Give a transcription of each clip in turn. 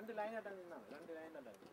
രണ്ട് ലൈനായിട്ടാണ് നിന്നാണ് രണ്ട് ലൈനായിട്ടാണ്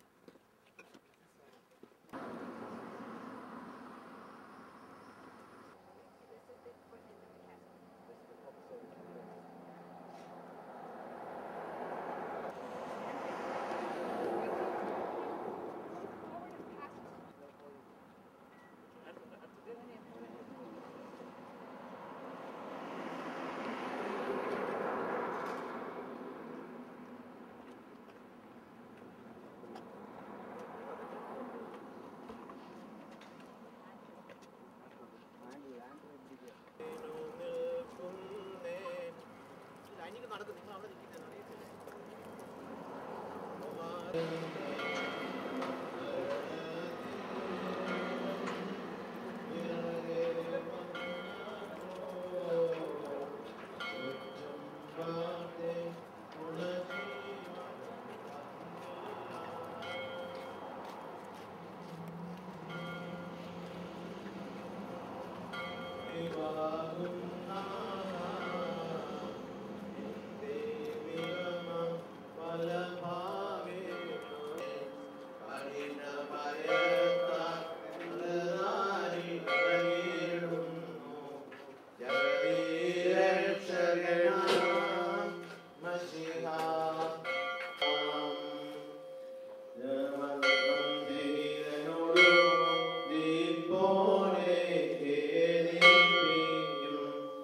ലൈനിക്ക് നടക്കും നിങ്ങൾ അവിടെ നിൽക്കുന്നത് അറിയത്തില്ല പോലെ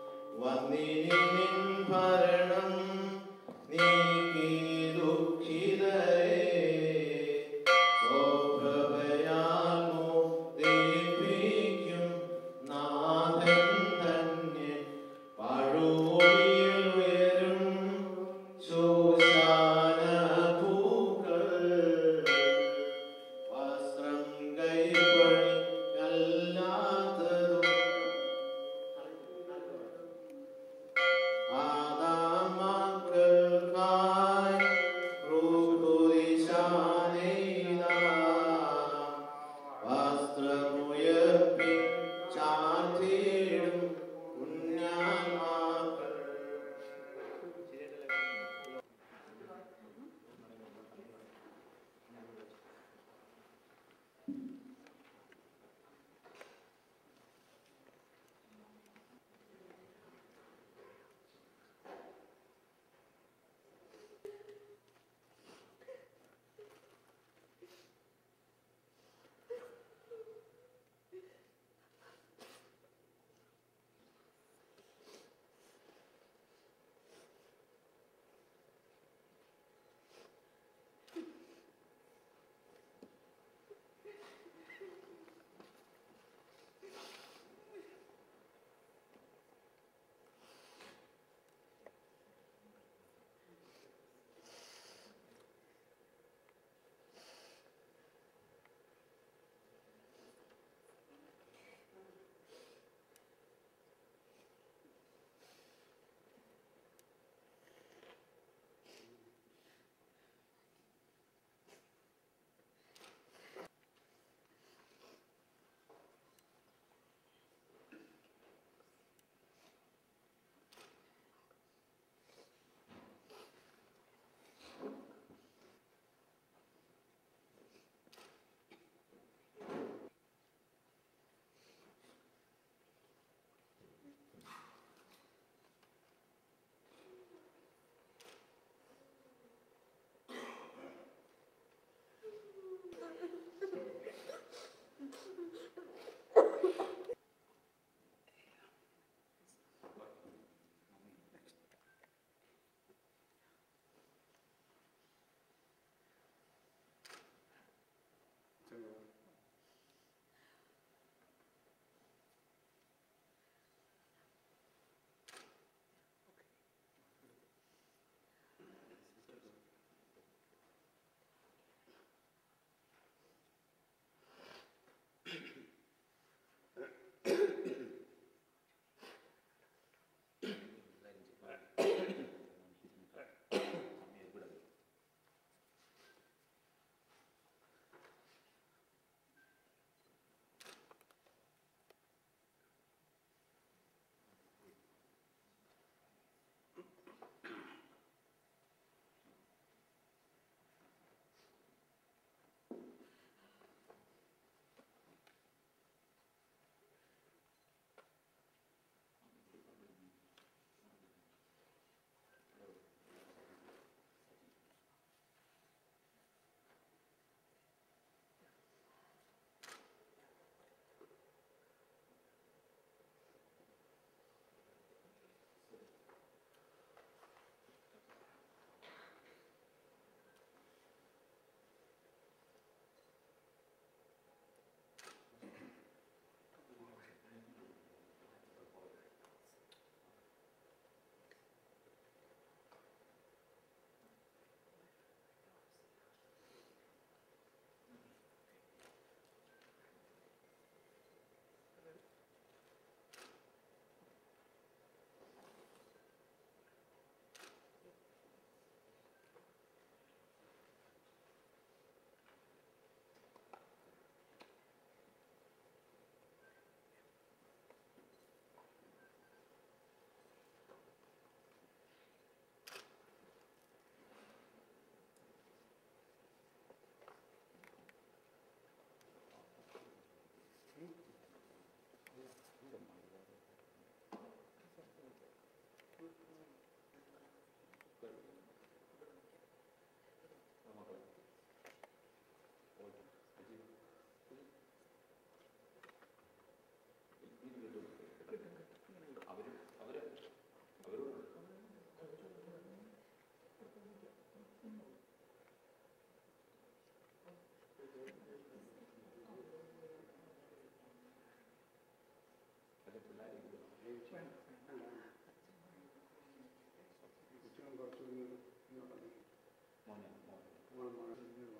മോനെ മോനെ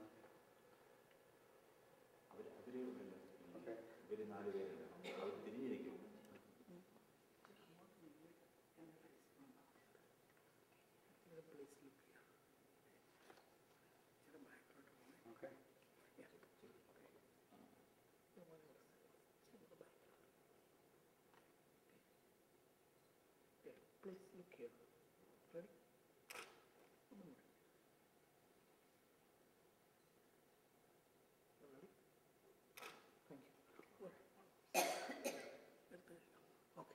അവര് അവര് ഇല്ല. ഇവര് നാല് പേരുണ്ട് അവർ തിരിഞ്ഞിരിക്കും Please look here. Ready? Ready? Thank you. Okay.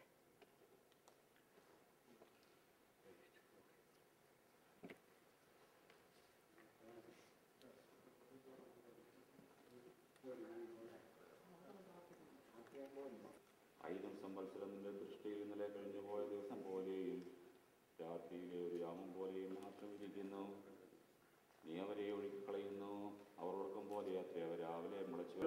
ആയിരം സംവത്സരം നിന്റെ ദൃഷ്ടിയിൽ ഇന്നലെ കഴിഞ്ഞു പോയ ദിവസം പോലെയും രാത്രിയിലെ ഒരു യാമം പോലെയും മാത്രം ഇരിക്കുന്നു നീ അവരെ ഒഴുക്കിക്കളയുന്നു അവർ ഉറക്കം പോലെ അത്രേ അവർ രാവിലെ മുളച്ചു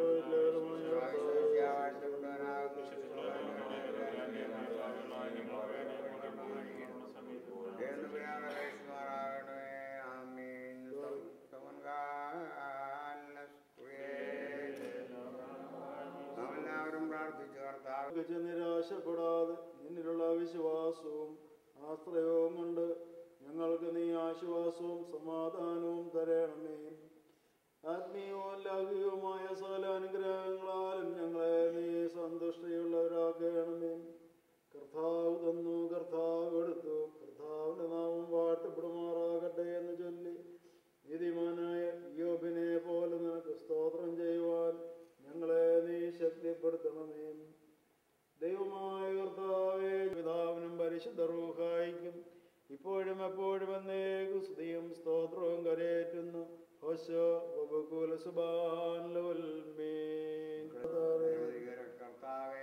എല്ലാവരും പ്രാർത്ഥിച്ചു കർത്താവ് മികച്ച നിരാശപ്പെടാതെ നിന്നിലുള്ള വിശ്വാസവും ആശ്രയവും കൊണ്ട് ഞങ്ങൾക്ക് നീ ആശ്വാസവും സമാധാനവും തരണമേ ആത്മീയവും ലൗകികവുമായ സകല അനുഗ്രഹങ്ങളാലും ഞങ്ങളെ നീ സന്തുഷ്ടിയുള്ളവരാക്കണമേ കർത്താവ് തന്നു കർത്താവ് എടുത്തു കർത്താവിന്റെ നാമം വാഴ്ത്തപ്പെടുമാറാകട്ടെ എന്ന് ചൊല്ലി നീതിമാനായ യോബിനെ പോലെ നിനക്ക് സ്തോത്രം ചെയ്യുവാൻ ഞങ്ങളെ നീ ശക്തിപ്പെടുത്തണമേ ദൈവമായ കർത്താവേ പിതാവിനും പരിശുദ്ധ റൂഹായിക്കും ഇപ്പോഴും എപ്പോഴും എന്നേക്കും സ്തുതിയും സ്തോത്രവും കരയേറ്റുന്നു ഹോശോ വബുകുല സുബാൻ ലുൽമീൻ കർത്താവേ, കർത്താവേ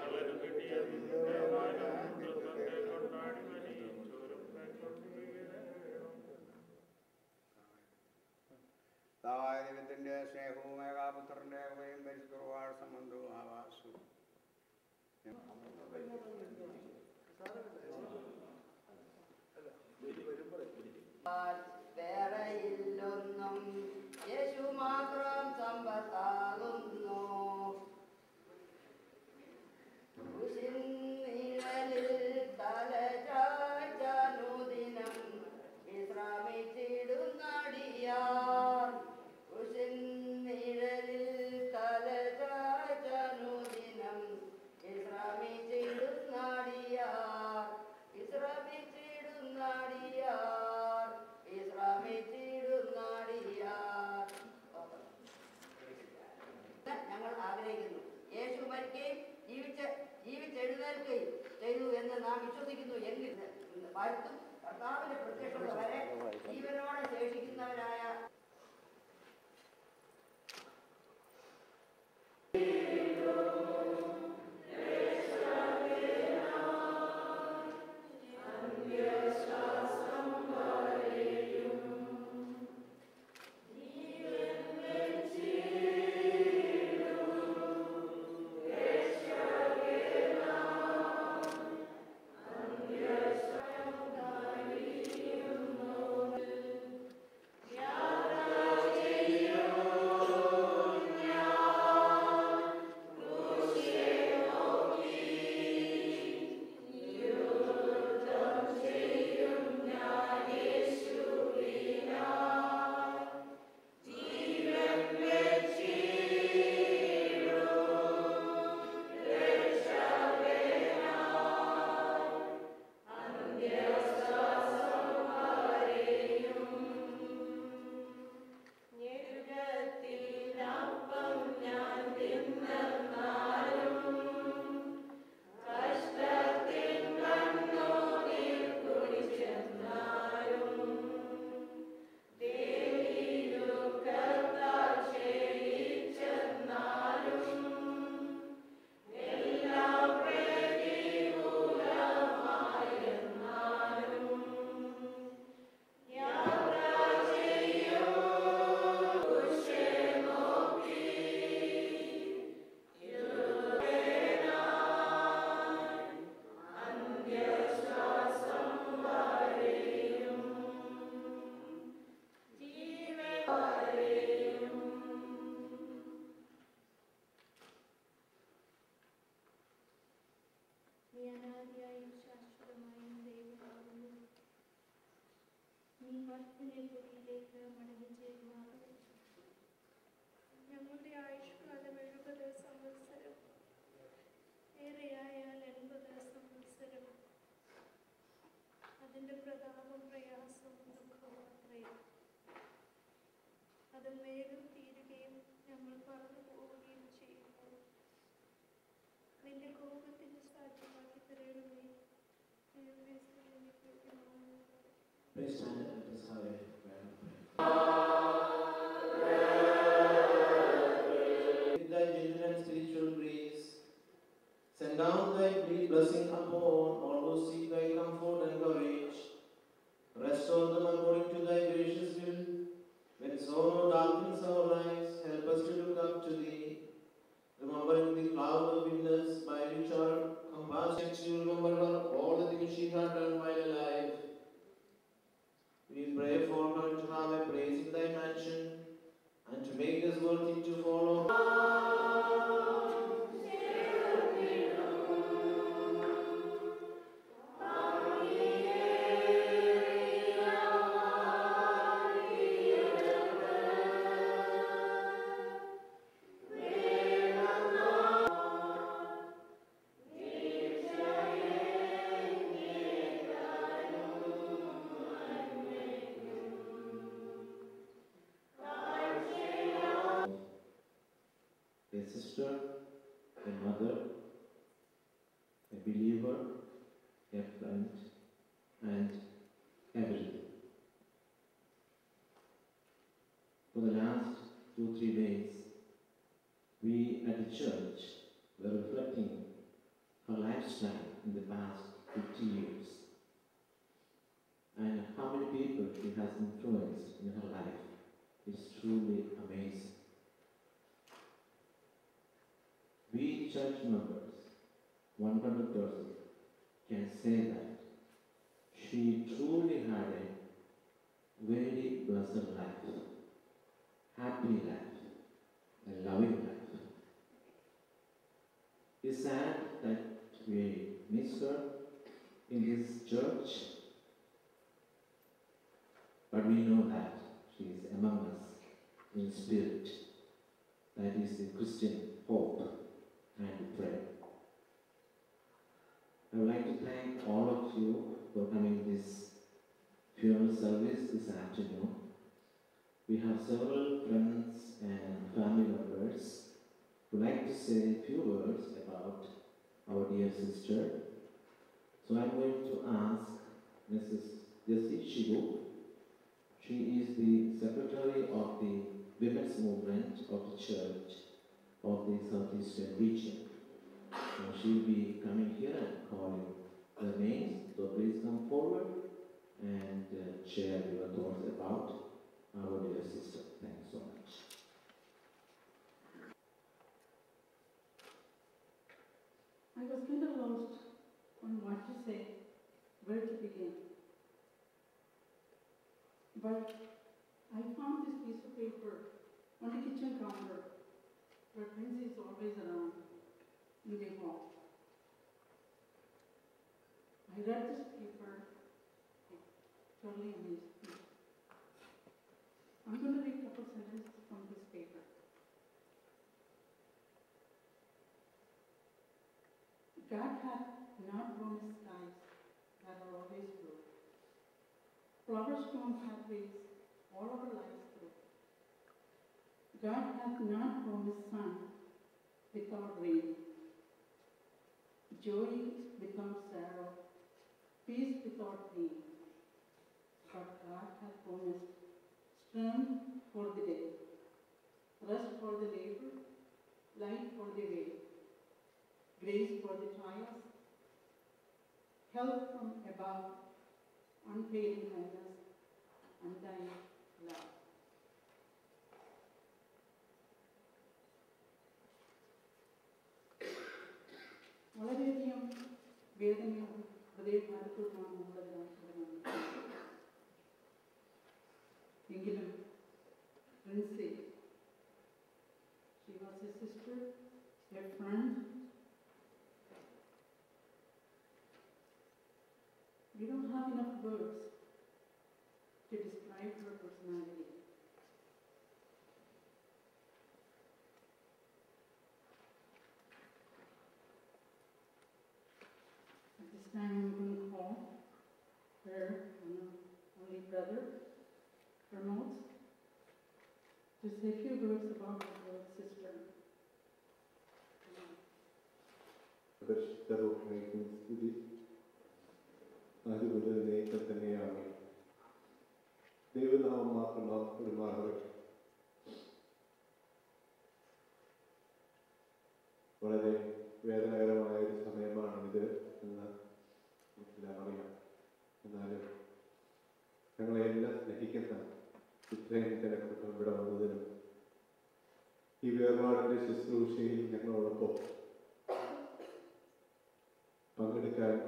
ദൈവത്തിന്റെ സ്നേഹവും ഏകാപുത്രന്റെ കൃപയും പരിശുദ്ധ സംബന്ധവും ആവാസവും വേറെയില്ലൊന്നും യേശു മാത്രം സമ്പത്താകുന്നു കുശിൻ നിഴലിൽ തലചായ്ച്ചനുദിനം വിശ്രമിച്ചിടുന്നടിയാർ കുശിൻ നിഴലിൽ തലചായ്ച്ചനുദിനം വിശ്രമിച്ചിടുന്നടിയാർ വിശ്രമിച്ചിടുന്നടിയാർ വിശ്രമിച്ചിടുന്നടിയാർ ഞങ്ങൾ ആഗ്രഹിക്കുന്നു യേശു മരിക്കുകയും ജീവിച്ച് ജീവിച്ചെഴുന്നേൽക്കുകയും ചെയ്തു എന്ന് നാം വിശ്വസിക്കുന്നു എങ്കിൽ വരുത്തും കർത്താവിന്റെ പ്രത്യക്ഷത വരെ ജീവനോടെ ശേഷിക്കുന്നവരായ Yeah. ആത്മനിർവൃതിയിലേക്ക് മടങ്ങിച്ചേരുമാറാകട്ടെ ഞങ്ങളുടെ ആയുഷ്കാലം എഴുപത് സംവത്സരം ഏറെയായാൽ എൺപത് സംവത്സരം അതിൻ്റെ പ്രതാപം പ്രയാസവും ദുഃഖവും അത്രയും അത് വേഗം തീരുകയും ഞങ്ങൾ പറന്നു പോവുകയും ചെയ്യുന്നു നിന്റെ കോപത്തിന് സാധ്യമാക്കി തരണമേ ദൈവമേ, സ്നേഹിക്കപ്പെടുന്നവനേ. Please stand and let us have a prayer of prayer. With thy gentle and spiritual grace, send down thy blessing upon all who seek thy comfort and courage. Restore them according to thy gracious will. When sorrow darkens our lives, help us to look up to thee. Remembering the cloud of witness by which our compassion to remember her all the things she had done while alive. We pray for her to have a place in thy mansion and to make us worthy to follow. a sister, a mother, a believer, a friend, and everything. For the last two, three days, we at the church were reflecting her lifestyle in the past 50 years and how many people she has influenced in her life is truly amazing. We church members, 100%, can say that she truly had a very blessed life, happy life, a loving life. It's sad that we miss her in this church, but we know that she is among us in spirit. That is the Christian hope and prayer. I would like to thank all of you for coming this funeral service this afternoon. We have several friends and family members who like to say a few words about our dear sister. So I'm going to ask Mrs. Jessie Shibu. She is the secretary of the women's movement of the church of the Southeastern region. So she'll be coming here and calling the names. So please come forward and uh, share your thoughts about our dear sister. Thanks so much. I was kind of lost on what to say, where to begin. But I found this piece of paper on a kitchen counter where Prince is always around in the hall. I read this paper, it totally amazed me. I'm going to read a couple sentences from this paper. God hath not promised skies that are always blue. Flower strewn pathways all our lives through. God hath not promised sun without rain. Joy without sorrow, peace without pain. But God hath promised strength for the day, rest for the labor, light for the way grace for the trials, help from above, unfailing kindness, undying love. വളരെയധികം വേദനയും ഹൃദയഭാരത്തുമാണ് നമ്മളെല്ലാം കടന്നു എങ്കിലും Princy she was a sister a friend We don't have enough words to describe This time I'm going to call her um, only brother, Pramod, to say a few words about her sister. പരിശുദ്ധ സ്ഥിതി അതുപോലെ നേറ്റം തന്നെയാണ് ദൈവനാമം മാത്രം പെരുമാറട്ടെ വളരെ വേദനകരമായ ഒരു സമയമാണിത് എന്ന് എനിക്കെല്ലാം അറിയാം എന്നാലും ഞങ്ങളെ എല്ലാം സ്നേഹിക്കുന്ന ഇത്രയും ജനക്കൂട്ടം ഇവിടെ വന്നതിനും ഈ വേർപാടിൻ്റെ ശുശ്രൂഷയിൽ ഞങ്ങളോടൊപ്പം പങ്കെടുക്കാൻ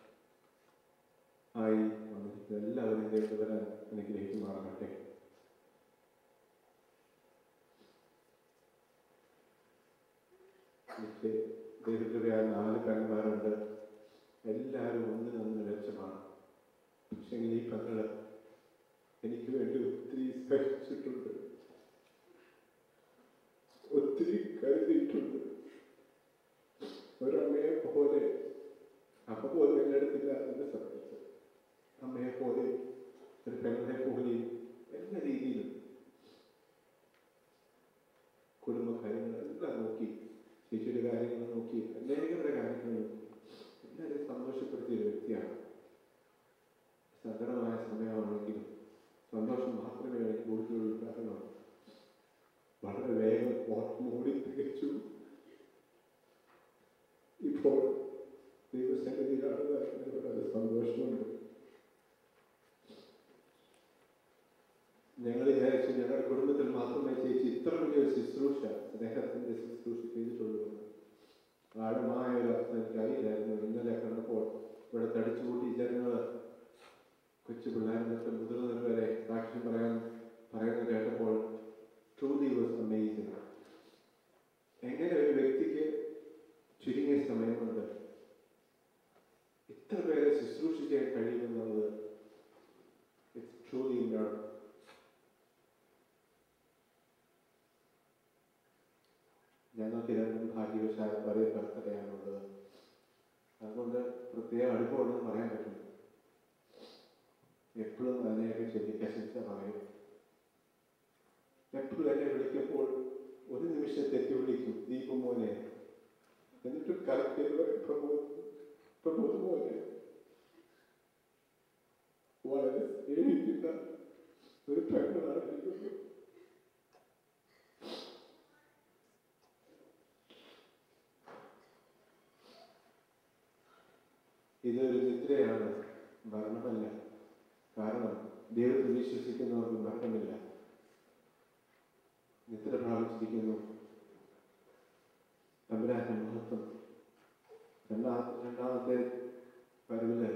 ആയി വന്നിരിക്കുന്ന എല്ലാവരും കേട്ട് വരാൻ അനുഗ്രഹിക്കുമാറാകട്ടെ എനിക്ക് ദൈവകൃപയാൽ നാല് പെൺമാരുണ്ട് എല്ലാവരും ഒന്നിനൊന്നിന് മെച്ചമാണ് പക്ഷെ ഈ പെങ്ങള് എനിക്ക് വേണ്ടി ഒത്തിരി സഹിച്ചിട്ടുണ്ട് ഒത്തിരി കരുതിയിട്ടുണ്ട് ഒരമ്മയെ പോലെ അമ്മ പോലും എന്നെ എടുത്തില്ല എന്നെ സംബന്ധിച്ച് അമ്മയെ പോലെ ഒരു പെങ്ങളെ പോലെയും എല്ലാ രീതിയിലും കുടുംബ കാര്യങ്ങളെല്ലാം നോക്കി ചേച്ചിയുടെ കാര്യങ്ങൾ നോക്കി അനേകരുടെ കാര്യങ്ങൾ നോക്കി എല്ലാവരെയും സന്തോഷപ്പെടുത്തിയ ഒരു വ്യക്തിയാണ് സങ്കടമായ സമയമാണെങ്കിലും സന്തോഷം മാത്രമേ എനിക്ക് കൂടുതലുള്ള കാരണം വളരെ വേഗം ഓർമ്മ ഓടി തികച്ചു ഇപ്പോൾ ദൈവസന്നിധിയിലാണ് വളരെ സന്തോഷമുണ്ട് ഞങ്ങൾ വിചാരിച്ചു ഞങ്ങളുടെ കുടുംബത്തിൽ മാത്രമേ ചേച്ചി ഇത്ര വലിയ ശുശ്രൂഷ സ്നേഹത്തിന്റെ ശുശ്രൂഷ ചെയ്തിട്ടുള്ളൂ എന്ന്. ആഴമായ ഒരു അർത്ഥം എനിക്കറിയില്ലായിരുന്നു ഇന്നലെ കണ്ടപ്പോൾ ഇവിടെ തടിച്ചുകൂട്ടി ജനങ്ങൾ കൊച്ചു പിള്ളേർ തൊട്ട് മുതിർന്നവർ വരെ സാക്ഷ്യം പറയാൻ പറയുന്നത് കേട്ടപ്പോൾ ട്രൂലി വാസ് അമേസിങ് എങ്ങനെ ഒരു വ്യക്തിക്ക് ചുരുങ്ങിയ സമയം കൊണ്ട് ഇത്ര പേരെ ശുശ്രൂഷിക്കാൻ കഴിയുമെന്നുള്ളത് ഇറ്റ്സ് ട്രൂലി ഞങ്ങൾക്ക് രണ്ടും ഭാഗ്യവശാൽ ഒരേ ബർത്ത്ഡേയാണുള്ളത് അതുകൊണ്ട് പ്രത്യേക അടുപ്പമുണ്ടെന്ന് പറയാൻ പറ്റും എപ്പോഴും അതിനെയൊക്കെ ചൊല്ലി പ്രശംസ പറയും എപ്പോഴും എന്നെ വിളിക്കുമ്പോൾ ഒരു നിമിഷം തെറ്റി വിളിക്കും ദീപു മോനെ എന്നിട്ട് കറക്റ്റ് പ്രമോദ് പ്രമോദ് മോനെ വളരെ സ്നേഹിക്കുന്ന ഒരു പെണ്ണാണ് എനിക്കുള്ളത് ഇതൊരു നിദ്രയാണ് മരണമല്ല കാരണം ദൈവത്തിൽ വിശ്വസിക്കുന്നവർക്ക് മരണമില്ല നിദ്ര പ്രാപിച്ചിരിക്കുന്നു തമ്പുരാന്റെ മഹത്വം രണ്ടാ രണ്ടാമത്തെ വരവില്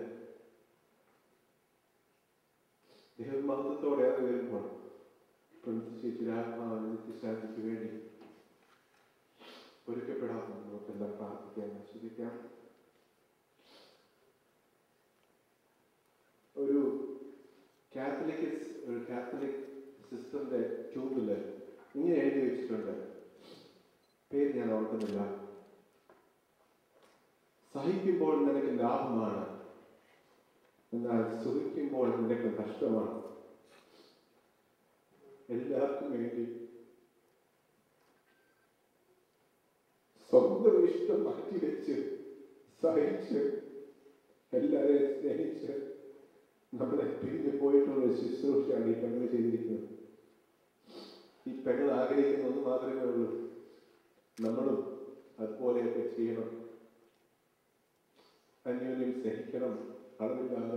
ദൈവമഹത്വത്തോടെ അത് വരുമ്പോൾ പ്രവർത്തിച്ചിരാത്മാവിന് നിത്യശാന്തിക്ക് വേണ്ടി ഒരുക്കപ്പെടാമെന്ന് നമുക്കെല്ലാം പ്രാർത്ഥിക്കാൻ ആസ്വദിക്കാം ഒരു കാത്തലിക് ഒരു കാത്തലിക് സിസ്റ്ററിന്റെ ട്യൂബില് ഇങ്ങനെ എഴുതി വെച്ചിട്ടുണ്ട് പേര് ഞാൻ ഓർക്കുന്നില്ല സഹിക്കുമ്പോൾ നിനക്ക് ലാഭമാണ് എന്നാൽ സുഖിക്കുമ്പോൾ നിനക്ക് നഷ്ടമാണ് എല്ലാവർക്കും വേണ്ടി സ്വന്തം ഇഷ്ടം മാറ്റിവെച്ച് സഹിച്ച് എല്ലാവരെയും സ്നേഹിച്ച് നമ്മളെ പിരിഞ്ഞു പോയിട്ടുള്ള ശുശ്രൂഷയാണ് ഈ പെങ്ങൾ ചെയ്തിരിക്കുന്നത് ഈ പെങ്ങൾ ആഗ്രഹിക്കുന്ന ഒന്ന് മാത്രമേ ഉള്ളൂ നമ്മളും അതുപോലെയൊക്കെ ചെയ്യണം അന്യോന്യം സ്നേഹിക്കണം അളവില്ലാതെ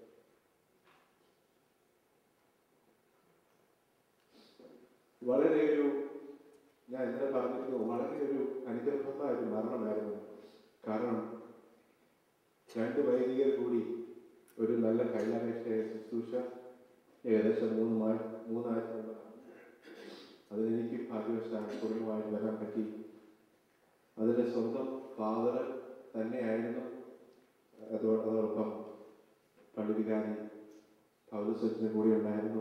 വളരെ ഒരു ഞാൻ ഇന്നലെ പറഞ്ഞിരുന്നു വളരെ ഒരു അനുഗ്രഹമായ ഒരു മരണമായിരുന്നു കാരണം രണ്ട് വൈദികർ കൂടി ഒരു നല്ല കൈലാവേശ ശുശ്രൂഷ ഏകദേശം മൂന്ന് മാ മൂന്നാഴ്ച മുമ്പാണ് അതിനെനിക്ക് ഭാഗ്യവശാൽ കുടുംബമായിട്ട് വരാൻ പറ്റി അതിൻ്റെ സ്വന്തം ഫാദർ തന്നെയായിരുന്നു അതോ അതോടൊപ്പം പള്ളിവികാരി പൗരസ്വത്തിന് കൂടി ഉണ്ടായിരുന്നു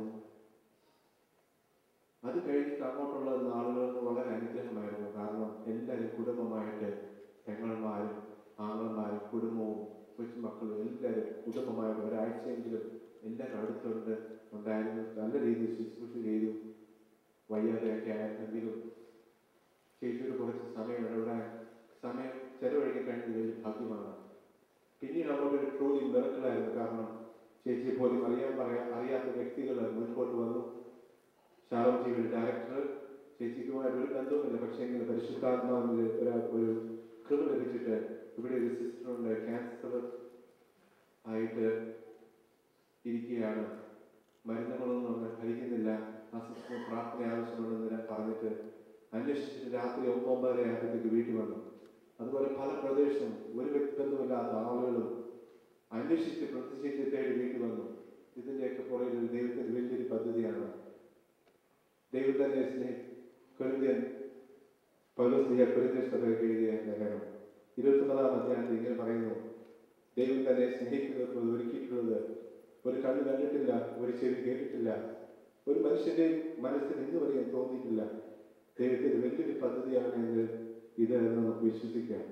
അത് കഴിഞ്ഞിട്ട് അങ്ങോട്ടുള്ള നാളുകൾക്ക് വളരെ അനുഗ്രഹമായിരുന്നു കാരണം എല്ലാവരും കുടുംബമായിട്ട് പെങ്ങന്മാരും ആങ്ങളന്മാരും കുടുംബവും കൊച്ചുമക്കളും എല്ലാവരും കുടുംബമായിട്ട് ഒരാഴ്ചയെങ്കിലും എല്ലാവരും അടുത്തുണ്ട് ഉണ്ടായിരുന്നു നല്ല രീതിയിൽ ശുശ്രൂഷ ചെയ്തു വയ്യാതെയൊക്കെ ആയിരുന്നെങ്കിലും ചേച്ചിയോട് കുറച്ച് സമയം ഇടപെടാൻ സമയം ചെലവഴിക്കാൻ കഴിഞ്ഞത് വലിയ ഭാഗ്യമാണ് പിന്നീട് അങ്ങോട്ടൊരു ട്രോളി മിറക്കിളായിരുന്നു കാരണം ചേച്ചിയെ പോലും അറിയാൻ പറയാൻ അറിയാത്ത വ്യക്തികൾ മുൻപോട്ട് വന്നു ഷാറോൺ ടിവിയുടെ ഡയറക്ടർ ചേച്ചിക്കുമായിട്ട് ഒരു ബന്ധവുമില്ല പക്ഷേ ഇങ്ങനെ പരിശുദ്ധാത്മാവിന്റെ ഒരു ഒരു കൃപ ലഭിച്ചിട്ട് ഇവിടെ ഒരു സിസ്റ്ററുണ്ട് ക്യാൻസർ ആയിട്ട് ഇരിക്കുകയാണ് മരുന്നുകളൊന്നും അങ്ങനെ ഫലിക്കുന്നില്ല ആ സിസ്റ്റർ പ്രാർത്ഥന ആവശ്യമുണ്ടെന്ന് പറഞ്ഞിട്ട് അന്വേഷിച്ചിട്ട് രാത്രി ഒമ്പൊമ്പതര ആയപ്പോഴത്തേക്ക് വീട്ടിൽ വന്നു അതുപോലെ പല പ്രദേശവും ഒരു വ്യക്തിബന്ധമില്ലാത്ത ആളുകളും അന്വേഷിച്ച് പ്രതിഷ്ഠിച്ച് തേടി വീട്ടിൽ വന്നു ഇതിന്റെയൊക്കെ പുറകിൽ ഒരു ദൈവത്തിന്റെ വലിയൊരു പദ്ധതിയാണ് ദൈവം തന്നെ സ്നേഹി കൊരിന്ത്യൻ പൗലോസ്ലിയ കൊരിന്ത്യൻ സഭയ്ക്ക് എഴുതിയ ലേഖനം ഇരുപത്തൊമ്പതാം അധ്യായത്തിൽ ഇങ്ങനെ പറയുന്നു ദൈവം തന്നെ സ്നേഹിക്കുന്നത് ഒരുക്കിയിട്ടുള്ളത് ഒരു കണ്ണ് കണ്ടിട്ടില്ല ഒരു ചെവി കേട്ടിട്ടില്ല ഒരു മനുഷ്യന്റെയും മനസ്സിൽ ഇന്ന് വരെയും തോന്നിയിട്ടില്ല ദൈവത്തിന്റെ വലിയൊരു പദ്ധതിയാണ് എന്ന് ഇത് എന്ന് നമുക്ക് വിശ്വസിക്കാം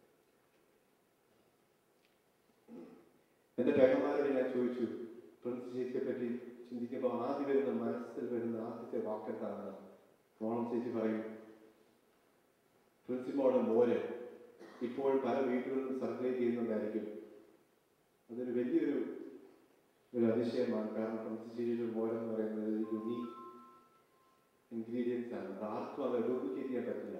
എന്റെ പെങ്ങന്മാരോട് ഞാൻ ചോദിച്ചു പ്രിൻസ് ചേച്ചിയെ പറ്റി ചിന്തിക്കുമ്പോൾ ആദ്യം വരുന്ന മനസ്സിൽ വരുന്ന ആദ്യത്തെ വാക്കെന്താണ് മോളം ചേച്ചി പറയും പ്രിൻസിമോളുടെ മോര് ഇപ്പോൾ പല വീടുകളിലും സർക്കുലേറ്റ് ചെയ്യുന്നുണ്ടായിരിക്കും അതൊരു വലിയൊരു ഒരു അതിശയമാണ് കാരണം പ്രിൻസ് ചേച്ചിയുടെ മോര് എന്ന് പറയുന്നത് ഒരു യുണീക്ക് ഇൻഗ്രീഡിയൻസ് ആണ് അത് ആർക്കും അത് ഡ്യൂപ്ലിക്കേറ്റ് ചെയ്യാൻ പറ്റില്ല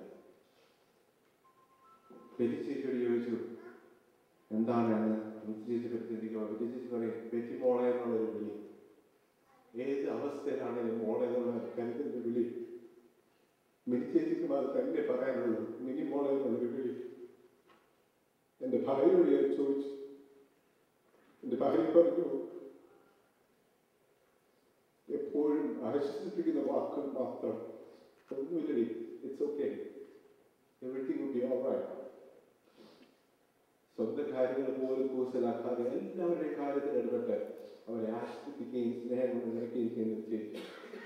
ബെറ്റി ചേച്ചിയോട് ചോദിച്ചു എന്താണ് എന്ന് പ്രിൻസ് ചേച്ചി പറ്റി ചിന്തിക്കുമ്പോൾ ബെറ്റി ചേച്ചി പറയും ബെറ്റി മോളെ എന്നുള്ളൊരു വിളി ഏത് അവസ്ഥയിലാണെങ്കിലും മോളെ എന്നുള്ള കരുതലിന്റെ വിളി മിനി ചേച്ചിക്കും അത് തന്നെ പറയാനുള്ളൂ മിനി മോളെ എന്നുള്ളൊരു വിളി എന്റെ ഭാര്യയോട് ഞാൻ ചോദിച്ചു എന്റെ ഭാര്യ പറഞ്ഞു എപ്പോഴും ആശ്വസിപ്പിക്കുന്ന വാക്കുകൾ മാത്രം ഒന്നുമില്ലടി it's okay everything would be alright സ്വന്തം കാര്യങ്ങൾ പോലും കൂസലാക്കാതെ എല്ലാവരുടെയും കാര്യത്തിൽ ഇടപെട്ട് അവരെ ആശ്വസിപ്പിക്കുകയും സ്നേഹം കൊണ്ട് നിറയ്ക്കുകയും ചെയ്തു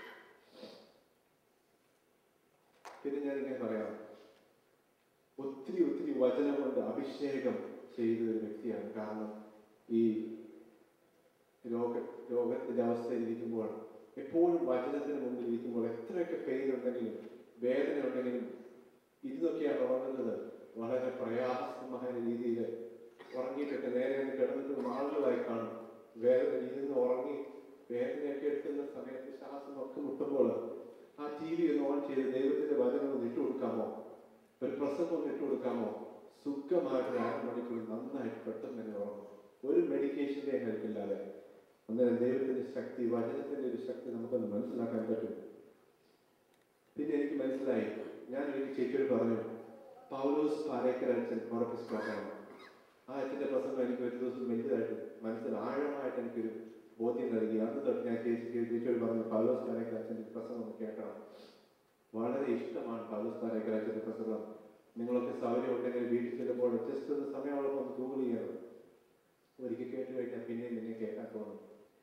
പിന്നെ ഞാനിങ്ങനെ പറയാം ഒത്തിരി ഒത്തിരി വചനം കൊണ്ട് അഭിഷേകം ചെയ്ത ഒരു വ്യക്തിയാണ് കാരണം ഈ രോഗ രോഗത്തിന്റെ അവസ്ഥയിൽ ഇരിക്കുമ്പോൾ എപ്പോഴും വചനത്തിന് മുമ്പിൽ ഇരിക്കുമ്പോൾ എത്രയൊക്കെ പെയിൻ ഉണ്ടെങ്കിലും വേദന ഉണ്ടെങ്കിലും ഇതൊക്കെയാണ് ഉറങ്ങുന്നത് വളരെ പ്രയാസമായ രീതിയിൽ ഉറങ്ങിയിട്ടൊക്കെ നേരെ ഒന്ന് കിടന്നിട്ട് ആളുകളായി കാണും വേദന ഇരുന്ന് ഉറങ്ങി വേദനയൊക്കെ എടുക്കുന്ന സമയത്ത് ശ്വാസം ഒക്കെ മുട്ടുമ്പോൾ ആ ടി വി ഒന്ന് ഓൺ ചെയ്ത് ദൈവത്തിന്റെ വചനം ഒന്ന് ഇട്ട് കൊടുക്കാമോ ഒരു പ്രസംഗം ഒന്ന് ഇട്ട് കൊടുക്കാമോ സുഖമായിട്ട് ഒരു അരമണിക്കൂർ നന്നായിട്ട് പെട്ടെന്ന് തന്നെ ഉറങ്ങും ഒരു മെഡിക്കേഷന്റെ ഹെൽപ്പ് ഇല്ലാതെ അന്നേരം ദൈവത്തിന്റെ ശക്തി വചനത്തിന്റെ ഒരു ശക്തി നമുക്കൊന്ന് മനസ്സിലാക്കാൻ പറ്റും പിന്നെ എനിക്ക് മനസ്സിലായി ഞാൻ എനിക്ക് ചേച്ചിയോട് പറഞ്ഞു പൗലോസ് പാരേക്കർ അച്ഛൻ ഉറപ്പിസ്കോട്ടാണ് ആ അച്ഛന്റെ പ്രസംഗം എനിക്ക് ഒരു ദിവസം വലുതായിട്ട് മനസ്സിൽ ആഴമായിട്ട് എനിക്കൊരു ബോധ്യം നൽകി അന്ന് തൊട്ട് ഞാൻ ചേച്ചി ചേച്ചിയോട് പറഞ്ഞു പൗലോസ് പാരേക്കർ അച്ഛന്റെ പ്രസംഗം ഒന്ന് കേൾക്കണം വളരെ ഇഷ്ടമാണ് പൗലോസ് പാരേക്കർ അച്ഛന്റെ പ്രസംഗം നിങ്ങളൊക്കെ സൗകര്യം ഉണ്ടെങ്കിൽ വീട്ടിൽ ചെല്ലുമ്പോൾ ജസ്റ്റ് ഒന്ന് സമയമുള്ളപ്പോൾ ഒന്ന് ഗൂഗിൾ ചെയ്യണം ഒരിക്കൽ കേട്ട് കഴിഞ്ഞാൽ പിന്നെയും പിന്നെ കേൾക്കാൻ തോന്നും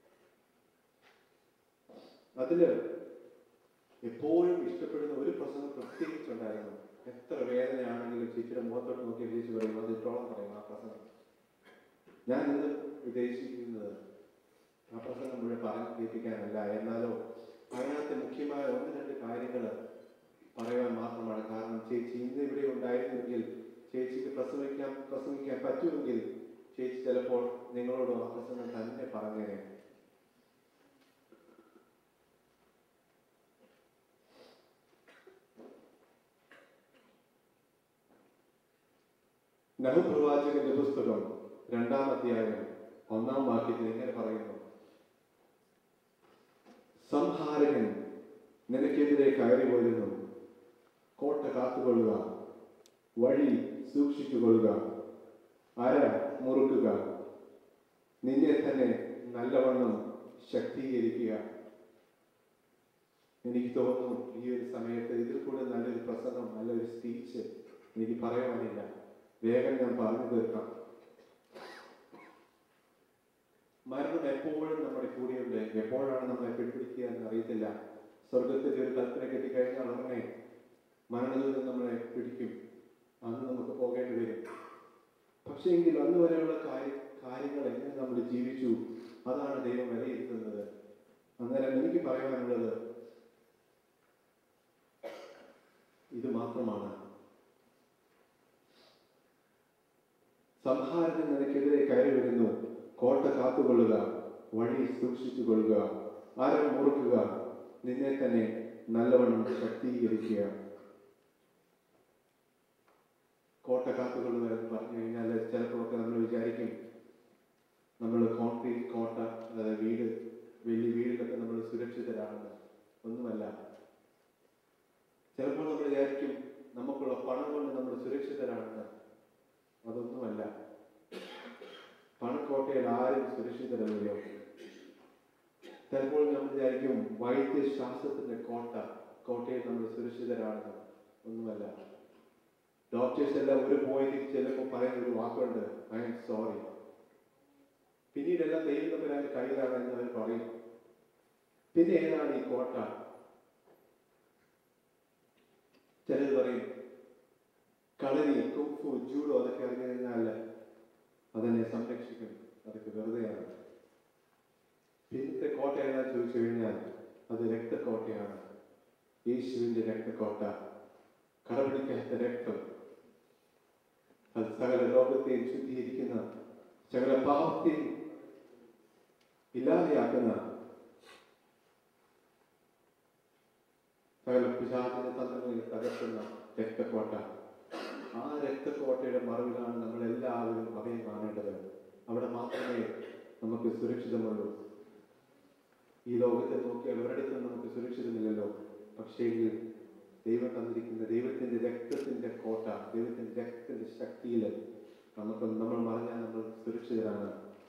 അതില് എപ്പോഴും ഇഷ്ടപ്പെടുന്ന ഒരു പ്രസംഗം പ്രത്യേകിച്ചുണ്ടായിരുന്നു എത്ര വേദനയാണെങ്കിലും ചേച്ചിയുടെ മുഖത്തോട്ട് നോക്കി ചേച്ചി പറയും അത് ഇട്ടോളം പറയും ആ പ്രസംഗം ഞാൻ ഇന്ന് ഉദ്ദേശിക്കുന്നത് ആ പ്രസംഗം മുഴുവൻ പറഞ്ഞു കേൾപ്പിക്കാനല്ല എന്നാലോ അതിനകത്ത് മുഖ്യമായ ഒന്ന് രണ്ട് കാര്യങ്ങൾ പറയുവാൻ മാത്രമാണ് കാരണം ചേച്ചി ഇന്ന് ഇവിടെ ഉണ്ടായിരുന്നെങ്കിൽ ചേച്ചിക്ക് പ്രസംഗിക്കാൻ പ്രസംഗിക്കാൻ പറ്റുമെങ്കിൽ ചേച്ചി ചിലപ്പോൾ നിങ്ങളോട് ആ പ്രസംഗം തന്നെ പറഞ്ഞേനെ നഹുപ്രവാചകന്റെ പുസ്തകം രണ്ടാം അധ്യായം ഒന്നാം വാക്യത്തിൽ ഇങ്ങനെ പറയുന്നു സംഹാരകൻ നിനക്കെതിരെ കയറി വരുന്നു കോട്ട കാത്തുകൊള്ളുക വഴി സൂക്ഷിച്ചുകൊള്ളുക അര മുറുക്കുക നിന്നെ തന്നെ നല്ലവണ്ണം ശക്തീകരിക്കുക എനിക്ക് തോന്നുന്നു ഈ ഒരു സമയത്ത് ഇതിൽ കൂടെ നല്ലൊരു പ്രസംഗം നല്ലൊരു സ്പീച്ച് എനിക്ക് പറയാനില്ല വേഗം ഞാൻ പറഞ്ഞു തീർക്കാം മരണം എപ്പോഴും നമ്മുടെ കൂടെയുണ്ട് എപ്പോഴാണ് നമ്മളെ പിടിപിടിക്കുക എന്ന് അറിയത്തില്ല സ്വർഗത്തിൽ ഒരു കൽപ്പന കെട്ടിക്കഴിഞ്ഞാൽ ഉടനെ മരണദൂതം നമ്മളെ പിടിക്കും അന്ന് നമുക്ക് പോകേണ്ടി വരും പക്ഷേ എങ്കിൽ അന്ന് വരെയുള്ള കാര്യം കാര്യങ്ങൾ എങ്ങനെ നമ്മൾ ജീവിച്ചു അതാണ് ദൈവം വിലയിരുത്തുന്നത് അന്നേരം എനിക്ക് പറയാനുള്ളത് ഇത് മാത്രമാണ് സംഹാരത്തിൽ നിനക്കെതിരെ കയറി വരുന്നു കോട്ട കാത്തുകൊള്ളുക വഴി സൂക്ഷിച്ചു കൊള്ളുക ആരം മുറുക്കുക നിന്നെ തന്നെ നല്ലവണ്ണം ശക്തീകരിക്കുക കോട്ട കാത്തുകൊള്ളുക എന്ന് പറഞ്ഞു കഴിഞ്ഞാൽ ചിലപ്പോഴൊക്കെ നമ്മൾ വിചാരിക്കും നമ്മൾ കോൺക്രീറ്റ് കോട്ട അതായത് വീട് വലിയ വീടിലൊക്കെ നമ്മൾ സുരക്ഷിതരാണെന്ന് ഒന്നുമല്ല ചിലപ്പോൾ നമ്മൾ വിചാരിക്കും നമുക്കുള്ള പണം കൊണ്ട് നമ്മൾ സുരക്ഷിതരാണെന്ന് അതൊന്നുമല്ല പണക്കോട്ടയിൽ ആരും സുരക്ഷിതരല്ലോ ചിലപ്പോൾ നമ്മൾ വിചാരിക്കും വൈദ്യശാസ്ത്രത്തിന്റെ കോട്ട കോട്ടയിൽ നമ്മൾ സുരക്ഷിതരാണെന്ന് ഒന്നുമല്ല ഡോക്ടേഴ്സ് എല്ലാം ഒരു പോയിന്റ് ചിലപ്പോൾ പറയുന്ന ഒരു വാക്കുണ്ട് ഐ എം സോറി പിന്നീട് എല്ലാം ദൈവം തമ്മിൽ കയ്യിലാണ് എന്ന് അവർ പറയും പിന്നെ ഏതാണ് ഈ കോട്ട ചിലർ പറയും കളരി കുഫു ജൂഡോ അതൊക്കെ അറിഞ്ഞു കഴിഞ്ഞാൽ അതെന്നെ സംരക്ഷിക്കും അതൊക്കെ വെറുതെയാണ് പിന്നത്തെ കോട്ട ഏതാ ചോദിച്ചു കഴിഞ്ഞാൽ അത് രക്തക്കോട്ടയാണ് യേശുവിന്റെ രക്തക്കോട്ട കടപിടിക്കാത്ത രക്തം അത് സകല ലോകത്തെയും ശുദ്ധീകരിക്കുന്ന സകല പാപത്തെയും ഇല്ലാതെയാക്കുന്ന സകല പിശാചിന്റെ തന്ത്രങ്ങളിൽ തകർക്കുന്ന രക്തക്കോട്ട ആ രക്തക്കോട്ടയുടെ മറവിലാണ് നമ്മൾ എല്ലാവരും അഭയം കാണേണ്ടത് അവിടെ മാത്രമേ നമുക്ക് സുരക്ഷിതമുള്ളൂ ഈ ലോകത്തെ നോക്കിയാൽ ഒരിടത്തും നമുക്ക് സുരക്ഷിതമില്ലല്ലോ പക്ഷേ ദൈവം തന്നിരിക്കുന്ന ദൈവത്തിന്റെ രക്തത്തിന്റെ കോട്ട ദൈവത്തിന്റെ രക്തത്തിന്റെ ശക്തിയിൽ നമുക്ക് നമ്മൾ മറിഞ്ഞാൽ നമ്മൾ സുരക്ഷിതരാണ്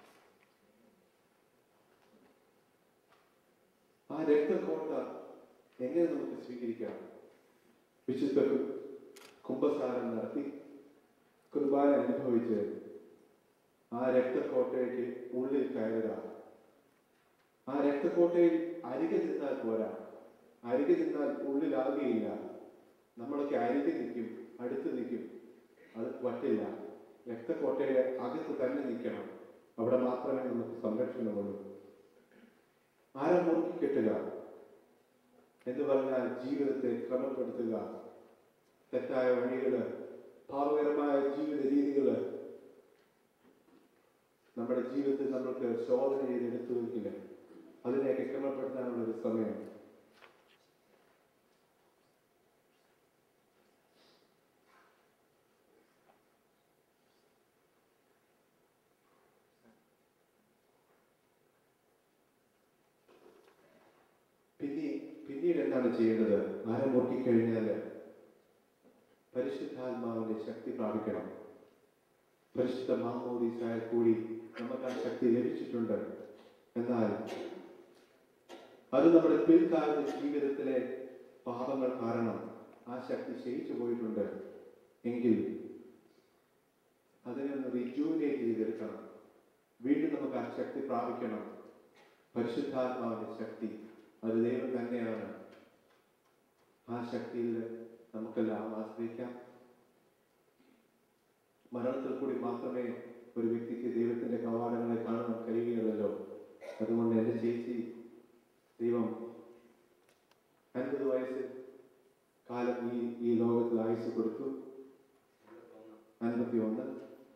ആ രക്തക്കോട്ട എങ്ങനെ നമുക്ക് സ്വീകരിക്കാം വിശുദ്ധ കുംഭസാരം നടത്തി കുർബാന അനുഭവിച്ച് ആ രക്തക്കോട്ടയ്ക്ക് ഉള്ളിൽ കയറുക ആ രക്തക്കോട്ടയിൽ അരികെ നിന്നാൽ പോരാ അരികെ നിന്നാൽ ഉള്ളിലാകുകയില്ല നമ്മളൊക്കെ അരികെ നിൽക്കും അടുത്ത് നിൽക്കും അത് പറ്റില്ല രക്തക്കോട്ടയുടെ അകത്ത് തന്നെ നിൽക്കണം അവിടെ മാത്രമേ നമുക്ക് സംരക്ഷണമുള്ളൂ ആരെ മുറുക്കി കെട്ടുക എന്ന് പറഞ്ഞാൽ ജീവിതത്തെ ക്രമപ്പെടുത്തുക തെറ്റായ വഴികള് പാപകരമായ ജീവിത രീതികള് നമ്മുടെ ജീവിതത്തിൽ നമ്മൾക്ക് ശോധന ചെയ്ത് എടുത്തു വയ്ക്കില്ല അതിനെയൊക്കെ ക്രമപ്പെടുത്താനുള്ള ഒരു സമയം പിന്നെ പിന്നീട് എന്താണ് ചെയ്യേണ്ടത് ആരെ മുറുക്കിക്കഴിഞ്ഞാൽ പരിശുദ്ധാത്മാവിന്റെ ശക്തി പ്രാപിക്കണം പരിശുദ്ധ മാമോദീസായ കൂടി നമുക്ക് ആ ശക്തി ലഭിച്ചിട്ടുണ്ട് എന്നാൽ അത് നമ്മുടെ പിൽക്കാലത്തെ ജീവിതത്തിലെ പാപങ്ങൾ കാരണം ആ ശക്തി ക്ഷയിച്ചു പോയിട്ടുണ്ട് എങ്കിൽ അതിനെ ഒന്ന് റിജൂനേറ്റ് ചെയ്തെടുക്കണം വീണ്ടും നമുക്ക് ആ ശക്തി പ്രാപിക്കണം പരിശുദ്ധാത്മാവിന്റെ ശക്തി അത് ദൈവം തന്നെയാണ് ആ ശക്തിയിൽ നമുക്കെല്ലാം ആശ്രയിക്കാം മരണത്തിൽ കൂടി മാത്രമേ ഒരു വ്യക്തിക്ക് ദൈവത്തിന്റെ കവാടങ്ങളെ കാണാൻ കഴിയുകയുള്ളല്ലോ അതുകൊണ്ട് എൻ്റെ ചേച്ചി ദൈവം അൻപത് വയസ്സ് കാലം ഈ ഈ ലോകത്തിൽ ആയുസ് കൊടുത്തു അൻപത്തി ഒന്ന്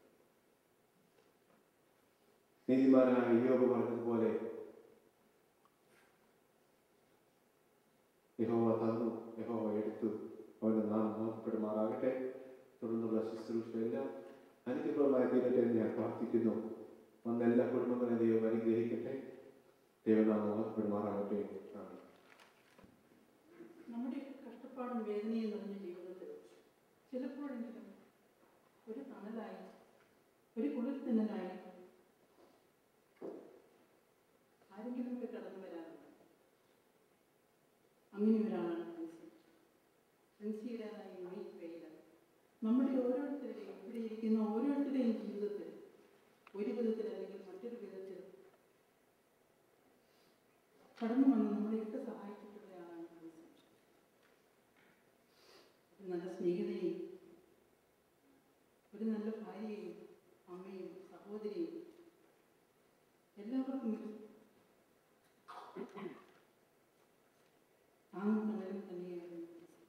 നീതിമാനായ യോബ് പറഞ്ഞതുപോലെ യഹോവ തന്നു യഹോവ എടുത്തു അവന്റെ നാം മോഹപ്പെടുമാറാകട്ടെ തുടർന്നുള്ള ശുശ്രൂഷയെല്ലാം അനുഗ്രഹമായി തീരട്ടെ എന്ന് ഞാൻ പ്രാർത്ഥിക്കുന്നു വന്ന എല്ലാ കുടുംബങ്ങളെ ദൈവം അനുഗ്രഹിക്കട്ടെ ദൈവനാമം മോഹപ്പെടുമാറാകട്ടെ ആമേൻ. നമ്മുടെ കഷ്ടപ്പാടും വേദനയും നിറഞ്ഞ ജീവിതത്തിൽ ചിലപ്പോഴെങ്കിലും ഒരു തണലായി ഒരു കുളിർത്തിന്നലായി ആരെങ്കിലുമൊക്കെ കടന്നു വരാറുണ്ട് അങ്ങനെ ഒരാളാണ് ഫ്രൻസി ഫ്രൻസിയുടേതായ യുണീക്ക് വെയില് നമ്മുടെ ഓരോരുത്തരുടെയും ഇവിടെ ഇരിക്കുന്ന ഓരോരുത്തരുടെയും ജീവിതത്തിൽ ഒരു വിധത്തിൽ അല്ലെങ്കിൽ മറ്റൊരു വിധത്തിൽ കടന്നു വന്ന് നമ്മളെയൊക്കെ സഹായിച്ചിട്ടുള്ളയാളാണ് ഫ്രൻസി ഒരു നല്ല സ്നേഹിതയും ഒരു നല്ല ഭാര്യയും അമ്മയും സഹോദരിയും എല്ലാവർക്കും ഇത് താങ്ങും തണലും തന്നെയായിരുന്നു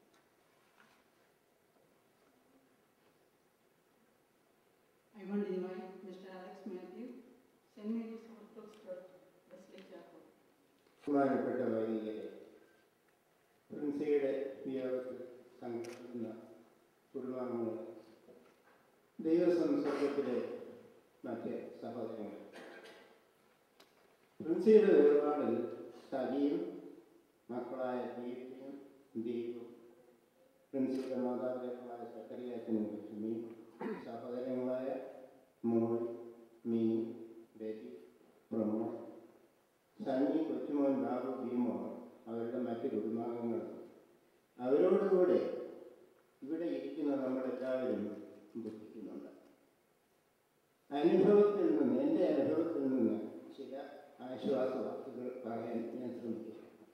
I want to invite Mr. Alex Matthew, St. Mary's Orthodox Church, Wesley Chapel. ബഹുമാനപ്പെട്ട വൈദികരെ പ്രിൻസിയുടെ വിയോഗത്തിൽ സംഘടിക്കുന്ന കുടുംബാംഗങ്ങൾ ദൈവസംസർഗത്തിലെ മറ്റ് സഹോദരങ്ങൾ പ്രിൻസിയുടെ വേർപാടിൽ സജിയും മക്കളായ ദീപ്തിയും ദീപും പ്രിൻസിയുടെ മാതാപിതാക്കളായ സക്കറിയാച്ചനും ലക്ഷ്മിയും സഹോദരങ്ങളായ മോൾ മീൻ ബെറ്റി പ്രമോദ് സണ്ണി കൊച്ചുമോൻ ബാബു ഭീമോ അവരുടെ മറ്റ് കുടുംബാംഗങ്ങൾ അവരോടുകൂടെ ഇവിടെ ഇരിക്കുന്ന നമ്മളെല്ലാവരും ദുഃഖിക്കുന്നുണ്ട് അനുഭവത്തിൽ നിന്ന് എൻ്റെ അനുഭവത്തിൽ നിന്ന് ചില ആശ്വാസ വാക്കുകൾ പറയാൻ ഞാൻ ശ്രമിക്കുന്നു